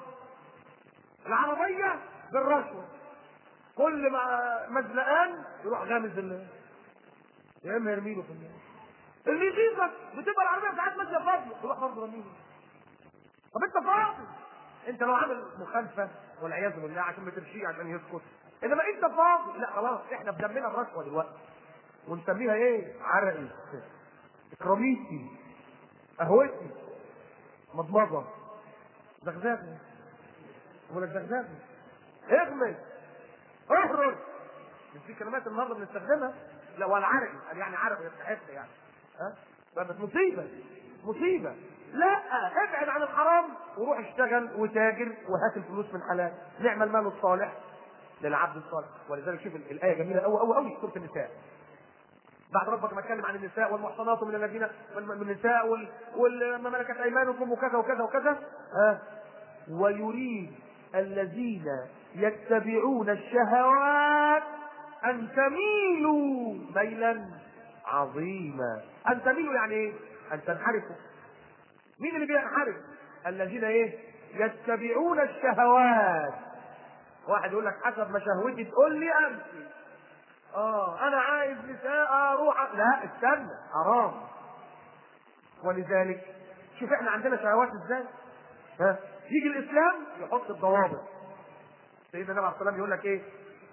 العربيه بالرشوه كل ما مزلقان يروح غامز ال يا اما يرميله في النار اللي يغيظك بتبقى العربيه ساعات ماشيه فاضيه تروح برضه رميله طب انت فاضي انت لو عامل مخالفه والعياذ بالله عشان ما تمشيه عشان يسكت انما انت فاضي لا خلاص احنا في دمنا الرشوه دلوقتي ونسميها ايه؟ عرقي اكراميتي قهوتي مضمضه زغزغني ولا زغزغني اغمز اخرج مش في كلمات النهارده بنستخدمها لا ولا عرقي قال يعني عرقي يستحق يعني ها بقت مصيبه مصيبه لا ابعد عن الحرام وروح اشتغل وتاجر وهات الفلوس من حلال نعم المال الصالح للعبد الصالح ولذلك شوف الايه جميله قوي قوي قوي سوره النساء بعد ربك ما اتكلم عن النساء والمحصنات من الذين من النساء وال... وما ملكت ايمانكم وكذا وكذا وكذا ها ويريد الذين يتبعون الشهوات ان تميلوا ميلا عظيما ان تميلوا يعني ايه؟ ان تنحرفوا مين اللي بينحرف؟ الذين ايه؟ يتبعون الشهوات واحد يقول لك حسب ما شهوتي تقول لي امشي اه انا عايز نساء اروح لا استنى حرام ولذلك شوف احنا عندنا شهوات ازاي ها يجي الاسلام يحط الضوابط سيدنا النبي عليه الصلاه يقول لك ايه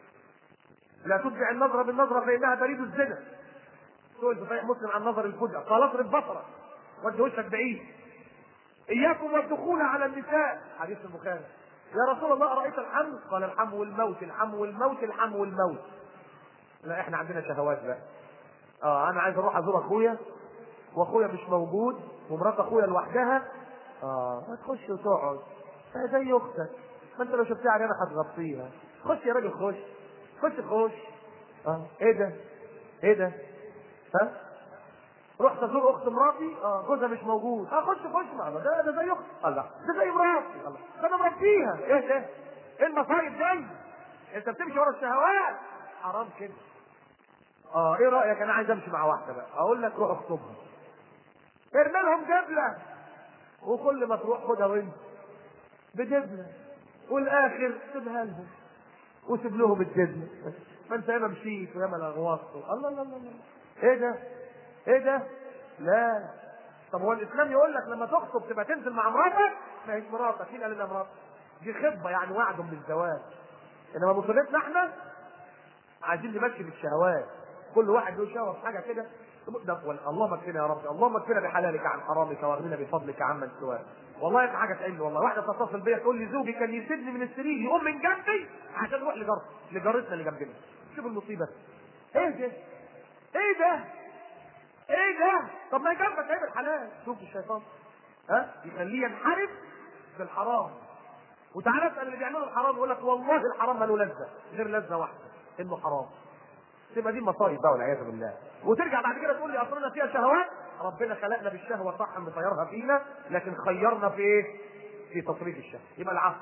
لا تتبع النظره بالنظره فانها بريد الزنا سئل في صحيح مسلم عن نظر الفجأة قال اضرب بصرك ودي وشك بعيد اياكم والدخول على النساء حديث البخاري يا رسول الله ارايت الحم قال الحم والموت الحم والموت الحم والموت لا احنا عندنا شهوات بقى اه انا عايز اروح ازور اخويا واخويا مش موجود ومرات اخويا لوحدها اه ما تخش وتقعد آه زي اختك ما انت لو شفتها علينا هتغطيها خش يا راجل خش خش خش اه ايه ده ايه ده ها رحت ازور اخت مراتي اه جوزها مش موجود اه خش خش معنا ده ده زي اختي الله ده زي مراتي الله ده انا مربيها ايه ده ايه المصايب دي انت بتمشي ورا الشهوات حرام كده اه ايه رايك انا عايز امشي مع واحده بقى اقول لك روح اخطبها ارمي لهم دبله وكل ما تروح خدها وانت بدبله والاخر سيبها لهم وسيب لهم الدبله ما انت ياما مشيت وياما لغوصت الله الله الله الله ايه ده؟ ايه ده؟ لا طب هو الاسلام يقول لك لما تخطب تبقى تنزل مع مراتك ما هيش مراتك مين قال انها مراتك؟ دي خطبه يعني وعد بالزواج انما مصيبتنا احنا عايزين نمشي بالشهوات كل واحد له شهوه في حاجه كده ده اللهم اكفنا يا رب اللهم اكفنا بحلالك عن حرامك واغننا بفضلك عمن سواك والله في حاجه تعمل والله واحده تتصل بيا تقول لي زوجي كان يسيبني من السرير يقوم من جنبي عشان نروح لجارتي لجارتنا اللي جنبنا شوف المصيبه ايه ده ايه ده ايه ده طب ما جنبك عيب الحلال شوف الشيطان ها يخليه ينحرف في الحرام وتعالى اسال اللي بيعملوا الحرام يقول لك والله الحرام ماله لذه غير لذه واحده انه حرام تبقى دي المصايب بقى والعياذ بالله وترجع بعد كده تقول لي اصلنا فيها شهوات ربنا خلقنا بالشهوه صح مطيرها فينا لكن خيرنا في ايه؟ في تصريف الشهوه يبقى العقل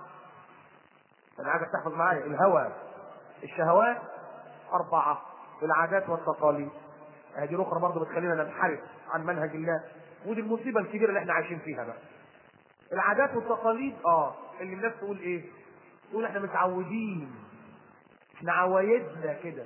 انا عايزك تحفظ معايا الهوى الشهوات اربعه العادات والتقاليد هذه اخرى برضه بتخلينا ننحرف عن منهج الله ودي المصيبه الكبيره اللي احنا عايشين فيها بقى العادات والتقاليد اه اللي الناس تقول ايه؟ تقول احنا متعودين احنا عوايدنا كده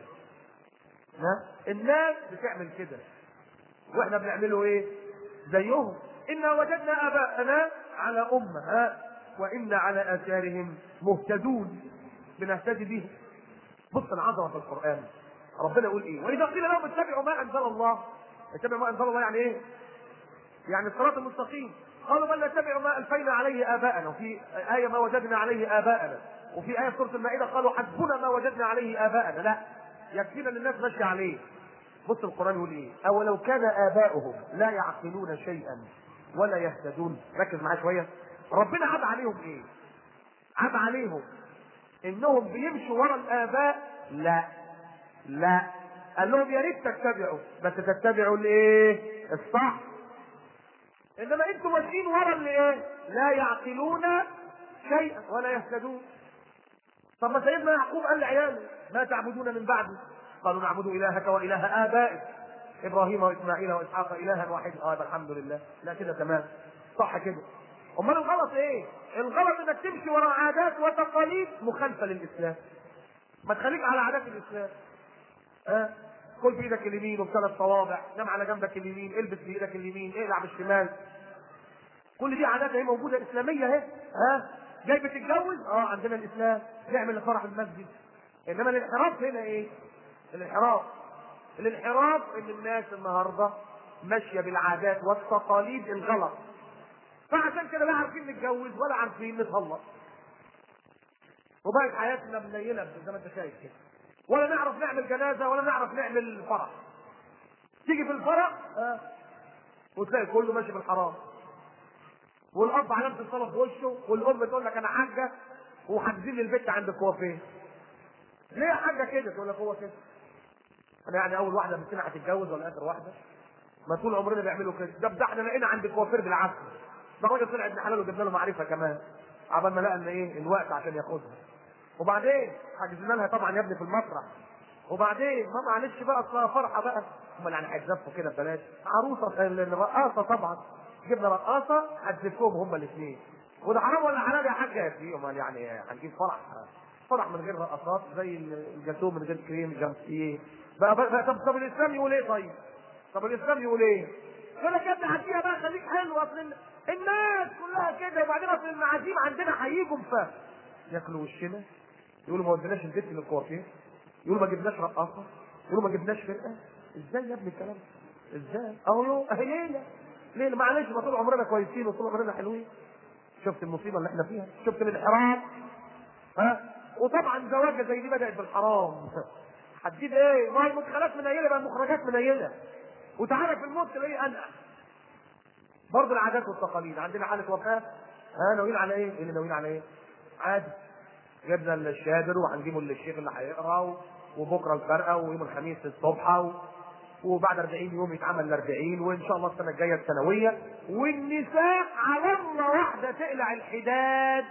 ها الناس بتعمل كده واحنا بنعمله ايه زيهم انا وجدنا اباءنا على امه ها وانا على اثارهم مهتدون بنهتدي بيهم بص العظمه في القران ربنا يقول ايه واذا قيل لهم اتبعوا ما انزل الله اتبعوا ما انزل الله يعني ايه يعني الصراط المستقيم قالوا بل نتبع ما الفينا عليه اباءنا وفي ايه ما وجدنا عليه اباءنا وفي ايه في سوره المائده قالوا حسبنا ما وجدنا عليه اباءنا لا يكفينا ان الناس ماشيه عليه بص القران يقول ايه اولو كان اباؤهم لا يعقلون شيئا ولا يهتدون ركز معايا شويه ربنا عاب عليهم ايه عاب عليهم انهم بيمشوا ورا الاباء لا لا قال لهم يا ريت تتبعوا بس تتبعوا الايه الصح انما انتم ماشيين ورا اللي ايه لا يعقلون شيئا ولا يهتدون طب ما سيدنا يعقوب قال لعياله ما تعبدون من بعدي قالوا نعبد الهك واله ابائك ابراهيم واسماعيل واسحاق الها واحدا اه يبقى الحمد لله لا كده تمام صح كده امال الغلط ايه الغلط انك تمشي ورا عادات وتقاليد مخالفه للاسلام ما تخليك على عادات الاسلام ها أه؟ كل بايدك اليمين وبثلاث صوابع نام على جنبك اليمين البس بايدك اليمين اقلع بالشمال كل دي عادات اهي موجوده اسلاميه اهي ها جاي بتتجوز اه عندنا الاسلام نعمل الفرح المسجد انما الانحراف هنا ايه الانحراف الانحراف ان الناس النهارده ماشيه بالعادات والتقاليد الغلط فعشان كده لا عارفين نتجوز ولا عارفين نتهلط وبقت حياتنا منيله زي ما انت شايف كده ولا نعرف نعمل جنازه ولا نعرف نعمل فرح تيجي في الفرح آه. وتلاقي كله ماشي بالحرام والاب علامه الصلاه في وشه والام تقول لك انا حاجه وحاجزين لي البيت عند الكوافير ليه يا حاجه كده تقول لك هو كده انا يعني اول واحده مننا هتتجوز ولا اخر واحده ما طول عمرنا بيعملوا كده ده ده احنا لقينا عند الكوافير بالعافيه ده راجل طلع ابن حلال وجبنا له معرفه كمان عبال ما لقى ان ايه الوقت عشان ياخدها وبعدين حجزنا لها طبعا يا ابني في المسرح وبعدين ما معلش بقى اصلها فرحه بقى امال يعني هيتزفوا كده ببلاش عروسه الرقاصه طبعا جبنا رقاصه هتزفهم هما الاثنين وده حرام ولا حلال يا حاج يا سيدي امال يعني هنجيب فرح فرح من غير رقصات زي الجاتو من غير كريم جامسيه بقى, بقى, بقى طب, طب الاسلام يقول ايه طيب؟ طب الاسلام يقول ايه؟ يقول لك يا ابني هديها بقى خليك حلو اصل الناس كلها كده وبعدين اصل المعازيم عندنا هيجوا ف ياكلوا وشنا يقولوا ما وديناش البيت للكوافير يقولوا ما جبناش رقاصه يقولوا ما جبناش فرقه ازاي يا ابني الكلام ازاي اهو اهي ليله ليه معلش ما طول عمرنا كويسين وطول عمرنا حلوين شفت المصيبه اللي احنا فيها شفت الانحراف ها وطبعا زواجه زي دي بدات بالحرام هتجيب ايه ما المدخلات منيله بقى المخرجات منيله وتعالى في الموت تلاقيه انقح برضه العادات والتقاليد عندنا حاله وفاه ها ناويين على ايه؟ ايه اللي ناويين على ايه؟ عادي جبنا الشادر وهنجيبه للشيخ اللي هيقرا وبكره الفرقه ويوم الخميس الصبح وبعد 40 يوم يتعمل ال 40 وان شاء الله السنه الجايه الثانويه والنساء على الله واحده تقلع الحداد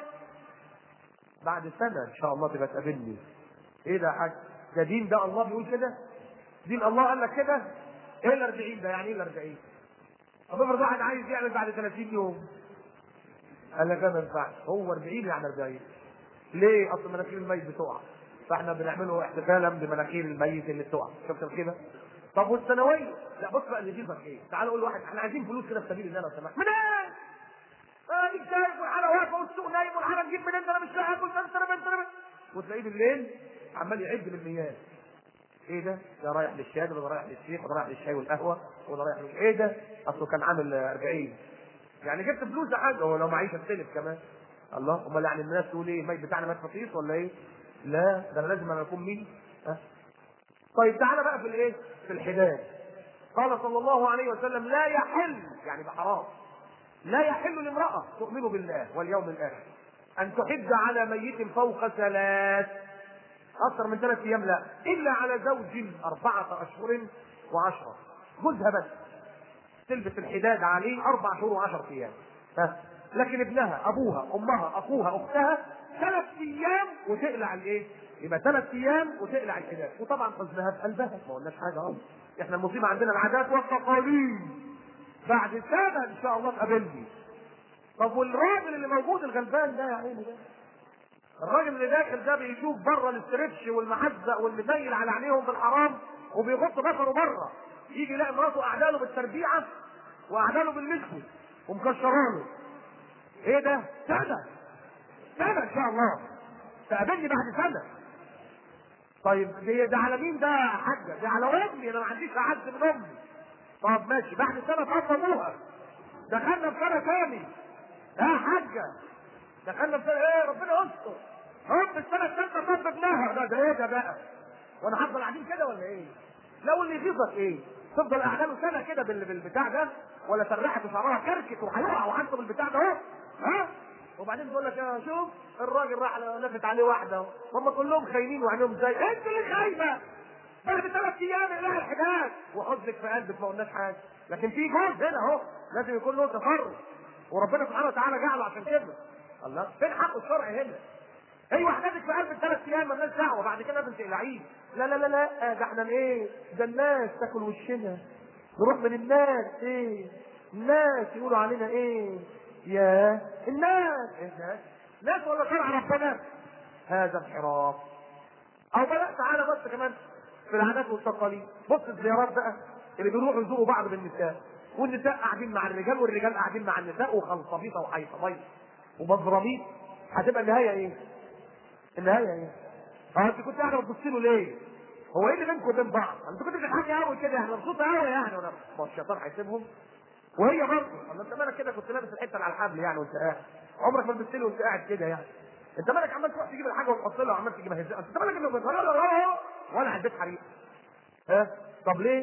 بعد سنه ان شاء الله تبقى تقابلني ايه ده يا حاج ده دين ده الله بيقول كده دين الله قال لك كده ايه ال 40 ده يعني ايه ال 40 طب افرض واحد عايز يعمل بعد 30 يوم قال لك ما ينفعش هو 40 يعني 40 ليه اصل مناخير الميت بتقع فاحنا بنعمله احتفالا بمناخير الميت اللي بتقع شفت كده طب والثانويه لا بص بقى اللي يجيبك ايه تعال قول لواحد احنا عايزين فلوس كده في سبيل الله لو سمحت منين اه دي شايف والحاله واقفه والسوق نايم والحاله نجيب منين انا مش لاقي اكل انا انا انا وتلاقيه بالليل عمال يعد بالمياه ايه ده؟ ده رايح للشاي وده رايح للشيخ وده رايح للشاي والقهوه وده رايح لل... ايه ده؟ اصله كان عامل 40 يعني جبت فلوس ده حاجه هو لو معيش استلف كمان الله امال يعني الناس تقول ايه الميت بتاعنا مات فطيس ولا ايه؟ لا ده انا لازم انا اكون مين؟ ها؟ طيب تعالى بقى في الايه؟ في الحداد قال صلى الله عليه وسلم لا يحل يعني بحرام لا يحل لامرأة تؤمن بالله واليوم الآخر أن تحد على ميت فوق ثلاث أكثر من ثلاث أيام لا إلا على زوج أربعة أشهر وعشرة جوزها بس تلبس الحداد عليه أربع شهور وعشر أيام ها لكن ابنها أبوها أمها أخوها أختها ثلاث أيام وتقلع الإيه؟ يبقى ثلاث أيام وتقلع الحداد وطبعا حزنها في قلبها ما قلناش حاجة أهو احنا المصيبة عندنا العادات والتقاليد بعد سنة إن شاء الله تقابلني طب والراجل اللي موجود الغلبان ده يا عيني ده الراجل اللي داخل ده بيشوف بره الاسترتش والمحزق والمزيل على عينيهم بالحرام وبيغط بصره بره يجي يلاقي مراته قاعده له بالتربيعه وقاعده له بالمسك ومكشره له ايه ده؟ سنه سنه ان شاء الله تقابلني بعد سنه طيب دي ده على مين ده يا حاجه؟ ده على امي انا ما عنديش اعز من امي طب ماشي بعد سنه تقضى ابوها دخلنا في سنه تاني يا حاجه دخلنا في سنه ايه ربنا يستر هوب السنه الثالثه تقضى ابنها ده ده ايه ده بقى؟ وانا هفضل قاعدين كده ولا ايه؟ لو اللي يغيظك ايه؟ تفضل قاعده له سنه كده بال- بالبتاع ده ولا سرحت وشعرها كركت وهيقع وعنده بالبتاع ده اهو ها؟ وبعدين تقول لك يا شوف الراجل راح لفت عليه واحده هم كلهم خاينين وعينهم زي انت اللي خايبه بعد ثلاث ايام اله الحجاج وحزنك في قلبك ما قلناش حاجه لكن في جزء هنا اهو لازم يكون له تصرف وربنا سبحانه وتعالى جعله عشان كده الله فين حق الشرع هنا هي وحدتك في قلب ثلاث ايام مالناش دعوه بعد كده لازم تقلعيه لا لا لا لا ده احنا ايه ده الناس تاكل وشنا نروح من الناس ايه الناس يقولوا علينا ايه يا الناس ايه الناس ناس ولا شرع ربنا هذا انحراف او بلا تعالى بص كمان في العادات والتقاليد بص الزيارات بقى اللي بيروحوا يزوروا بعض بالنساء والنساء قاعدين مع الرجال والرجال قاعدين مع النساء وخلصبيطه وحيصبيط ومزرميط هتبقى النهايه ايه؟ النهايه ايه؟ اه انت كنت قاعده بتبص له ليه؟ هو ايه اللي بينكم وبين بعض؟ انت كنت بتضحكي قوي كده احنا مبسوطه قوي يعني وانا ما هو الشيطان هيسيبهم وهي برضه الله انت مالك كده كنت لابس الحته اللي على الحبل يعني وانت قاعد عمرك ما لبست له وانت قاعد كده يعني انت مالك عمال تروح تجيب الحاجه وتحط لها وعمال تجيبها ازاي انت مالك انه بيتغير ولا عديت حريق ها طب ليه؟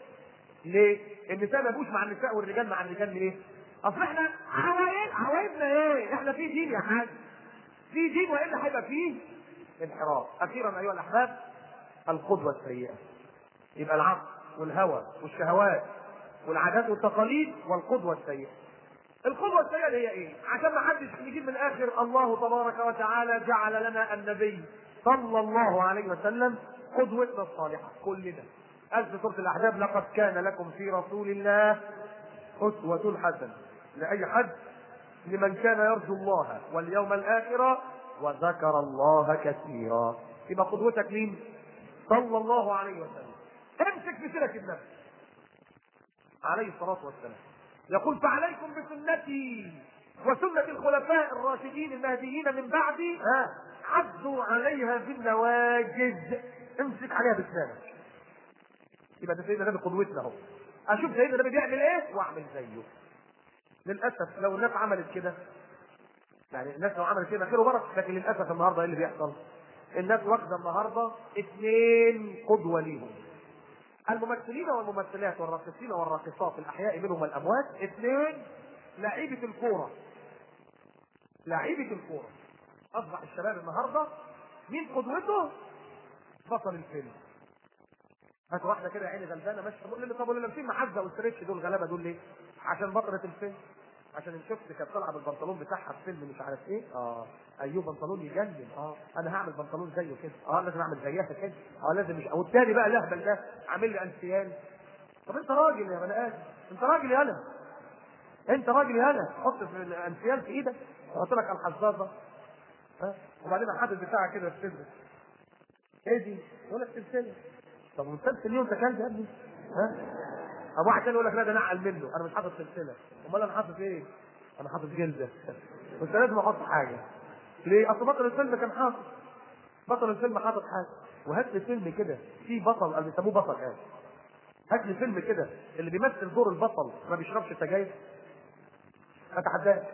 ليه؟ النساء ما يبقوش مع النساء والرجال مع الرجال ليه؟ اصل احنا عوايد عوايدنا ايه؟ احنا في دين يا حاج في دين والا هيبقى فيه انحراف اخيرا ايها الاحباب القدوه السيئه يبقى العقل والهوى والشهوات والعادات والتقاليد والقدوه السيئه القدوه السيئه اللي هي ايه؟ عشان ما حدش يجيب من الاخر الله تبارك وتعالى جعل لنا النبي صلى الله عليه وسلم قدوتنا الصالحه كلنا قال في سوره الاحزاب لقد كان لكم في رسول الله اسوه حسنه لاي حد لمن كان يرجو الله واليوم الاخر وذكر الله كثيرا يبقى قدوتك مين؟ صلى الله عليه وسلم امسك بسيره النبي عليه الصلاه والسلام يقول فعليكم بسنتي وسنة الخلفاء الراشدين المهديين من بعدي ها عضوا عليها بالنواجذ امسك عليها بسنانك يبقى ده سيدنا النبي قدوتنا اهو اشوف سيدنا النبي بيعمل ايه واعمل زيه للاسف لو الناس عملت كده يعني الناس لو عملت كده خير وبركه لكن للاسف النهارده ايه اللي بيحصل؟ الناس واخده النهارده اثنين قدوه ليهم الممثلين والممثلات والراقصين والراقصات الاحياء منهم والاموات اثنين لعيبه الكوره لعيبه الكوره اصبح الشباب النهارده مين قدوته؟ بطل الفيلم هات واحده كده عيني غلبانه ماشيه بقول لي طب اللي لابسين محزه والستريتش دول غلابه دول ليه؟ عشان بطله الفيلم عشان شفت كانت طالعه بالبنطلون بتاعها في فيلم مش عارف ايه اه ايوه بنطلون يجنن اه انا هعمل بنطلون زيه كده اه لازم اعمل زيها كده اه لازم مش او التاني بقى الاهبل ده عامل لي انسيان طب انت راجل يا بني ادم انت راجل يا انا انت راجل يا انا حط في الانسيان في ايدك احط لك الحزازه ها وبعدين حاطط بتاعك كده في صدرك ايه دي؟ يقول لك سلسله طب مسلسل ليه وانت كلب يا ابني؟ ها؟ ابو واحد تاني يقول لك لا ده نعقل منه انا مش حاطط سلسله امال انا حاطط ايه؟ انا حاطط جلده كنت لازم احط حاجه ليه؟ اصل بطل الفيلم كان حاطط بطل الفيلم حاطط حاجه وهات لي فيلم كده فيه بطل اللي بيسموه بطل يعني هات لي فيلم كده اللي بيمثل دور البطل ما بيشربش سجاير اتحداك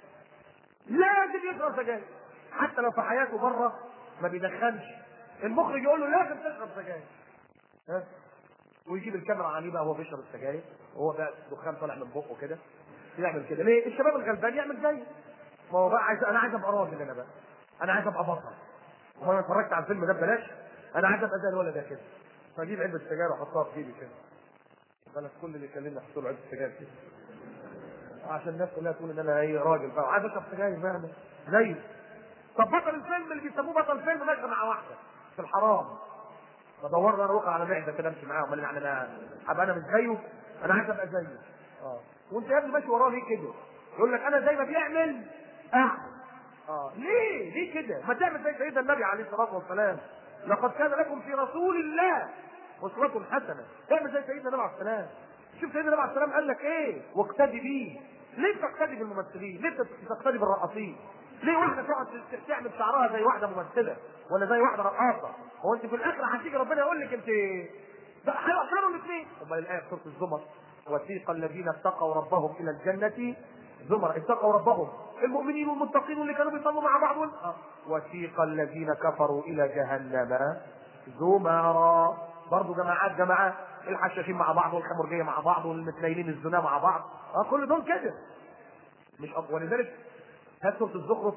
لازم يشرب سجاير حتى لو في حياته بره ما بيدخنش المخرج يقول له لازم تشرب سجاير ها ويجيب الكاميرا عليه بقى وهو بيشرب السجاير وهو بقى دخان طالع من بقه كده يعمل كده ليه؟ الشباب الغلبان يعمل زيه ما هو بقى عايز انا عايز ابقى راجل انا بقى انا عايز ابقى بطل وانا اتفرجت على الفيلم ده ببلاش انا عايز ابقى زي الولد ده كده فاجيب علبه سجاير واحطها في جيبي كده بالك كل اللي يكلمني احط له علبه سجاير كده عشان الناس كلها تقول ان انا ايه راجل بقى عايز اشرب سجاير بقى زيه طب بطل الفيلم اللي بيسموه بطل فيلم ماشي مع واحده في الحرام بدور انا وقع على معده كده امشي معاه امال يعني انا ابقى انا مش زيه انا عايز ابقى زيه اه وانت يا ابني ماشي وراه ليه كده؟ يقول لك انا زي ما بيعمل اعمل اه ليه؟ ليه كده؟ ما تعمل زي سيدنا النبي عليه الصلاه والسلام لقد كان لكم في رسول الله اسوة حسنة تعمل زي سيدنا النبي عليه السلام شوف سيدنا النبي عليه السلام قال لك ايه؟ واقتدي بيه ليه بتقتدي بالممثلين؟ ليه بتقتدي بالرقاصين؟ ليه واحده تقعد ت- تعمل شعرها زي واحده ممثله ولا زي واحده رقاصه هو انت في الاخر هتيجي ربنا يقول لك انت ده هيوصلوا الاثنين امال الايه في سوره الزمر وسيق الذين اتقوا ربهم الى الجنه زمر اتقوا ربهم المؤمنين والمتقين اللي كانوا بيصلوا مع بعض وال- آه. وسيق الذين كفروا الى جهنم زمرا برضه جماعات جماعات الحشاشين مع بعض والخمرجيه مع بعض والمتنيلين الزنا مع بعض اه كل دول كده مش أب... ولذلك هات سوره الزخرف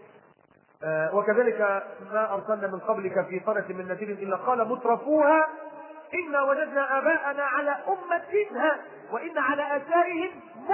آه وكذلك ما ارسلنا من قبلك في قريه من نذير الا قال مترفوها انا وجدنا اباءنا على امتها وان على اثارهم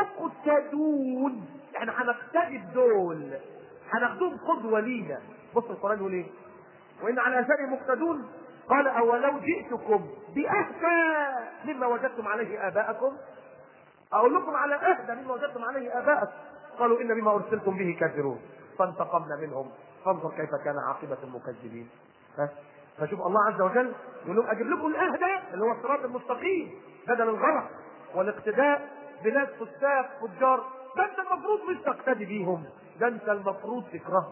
مقتدون احنا هنقتدي بدول هناخدهم قدوه لينا بص القران يقول ايه وان على اثارهم مقتدون قال اولو جئتكم باهدى مما وجدتم عليه اباءكم اقول لكم على اهدى مما وجدتم عليه اباءكم قالوا ان بما ارسلتم به كافرون فانتقمنا منهم فانظر كيف كان عاقبه المكذبين ها؟ فشوف الله عز وجل يقول لهم اجيب لكم الاهدى اللي هو الصراط المستقيم بدل الغلط والاقتداء بناس فساق فجار ده انت المفروض مش تقتدي بيهم ده انت المفروض تكرههم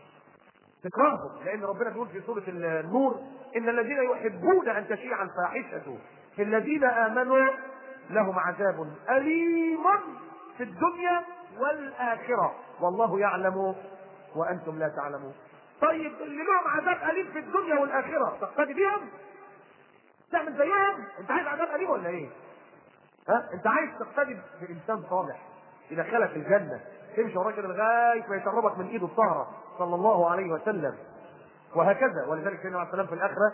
تكرههم لان ربنا بيقول في سوره النور ان الذين يحبون ان تشيع الفاحشه في الذين امنوا لهم عذاب اليم في الدنيا والاخره والله يعلم وانتم لا تعلمون طيب اللي لهم عذاب اليم في الدنيا والاخره تقتدي بهم تعمل زيهم انت عايز عذاب اليم ولا ايه ها انت عايز تقتدي بانسان صالح يدخلك الجنه تمشي وراه كده لغايه ما يشربك من ايده الطاهره صلى الله عليه وسلم وهكذا ولذلك سيدنا عليه السلام في الاخره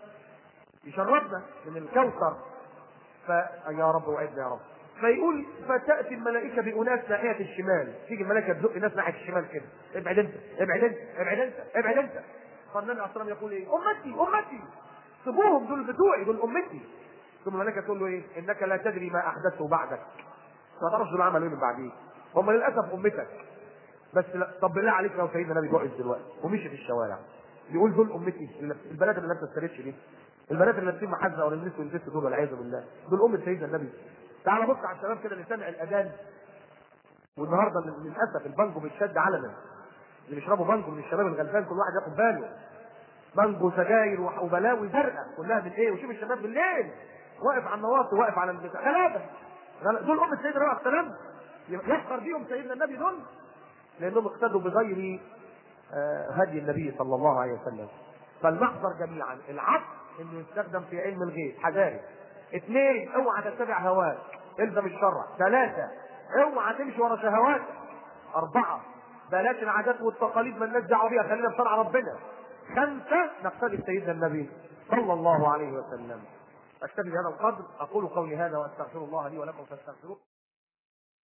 يشربنا من الكوثر فيا رب وعدنا يا رب فيقول فتاتي الملائكه باناس ناحيه الشمال تيجي الملائكه تزق ناس ناحيه الشمال كده ابعد انت ابعد انت ابعد انت ابعد انت فالنبي عليه الصلاه والسلام يقول ايه امتي امتي سيبوهم دول بتوعي دول امتي ثم الملائكه تقول له ايه انك لا تدري ما احدثه بعدك ما تعرفش دول عملوا ايه من بعديك هم للاسف امتك بس لا طب بالله عليك لو سيدنا النبي جوعز دلوقتي ومشي في الشوارع يقول دول امتي البنات اللي لابسه السريتش دي البنات اللي لابسين محزه ولا النسوا يلبسوا دول والعياذ بالله دول امه سيدنا النبي تعال بص على الشباب كده اللي سامع الاذان والنهارده للاسف البانجو بيتشد علنا اللي بيشربوا بانجو من الشباب الغلبان كل واحد ياخد باله بانجو سجاير وح- وبلاوي زرقاء كلها من ايه وشوف الشباب بالليل واقف على النواصي واقف على البتاع غلابه غل- دول امه سيدنا النبي عليه السلام يحقر بيهم سيدنا النبي دول لانهم اقتدوا بغير آه، هدي النبي صلى الله عليه وسلم فالمحضر جميعا العقل انه يستخدم في علم الغيب حذاري اثنين اوعى تتبع هواك الزم الشرع ثلاثة اوعى تمشي ورا شهواتك أربعة بلاش العادات والتقاليد مالناش دعوة بيها خلينا في شرع ربنا خمسة نقتدي بسيدنا النبي صلى الله عليه وسلم أكتفي بهذا القدر أقول قولي هذا وأستغفر الله لي ولكم فاستغفروه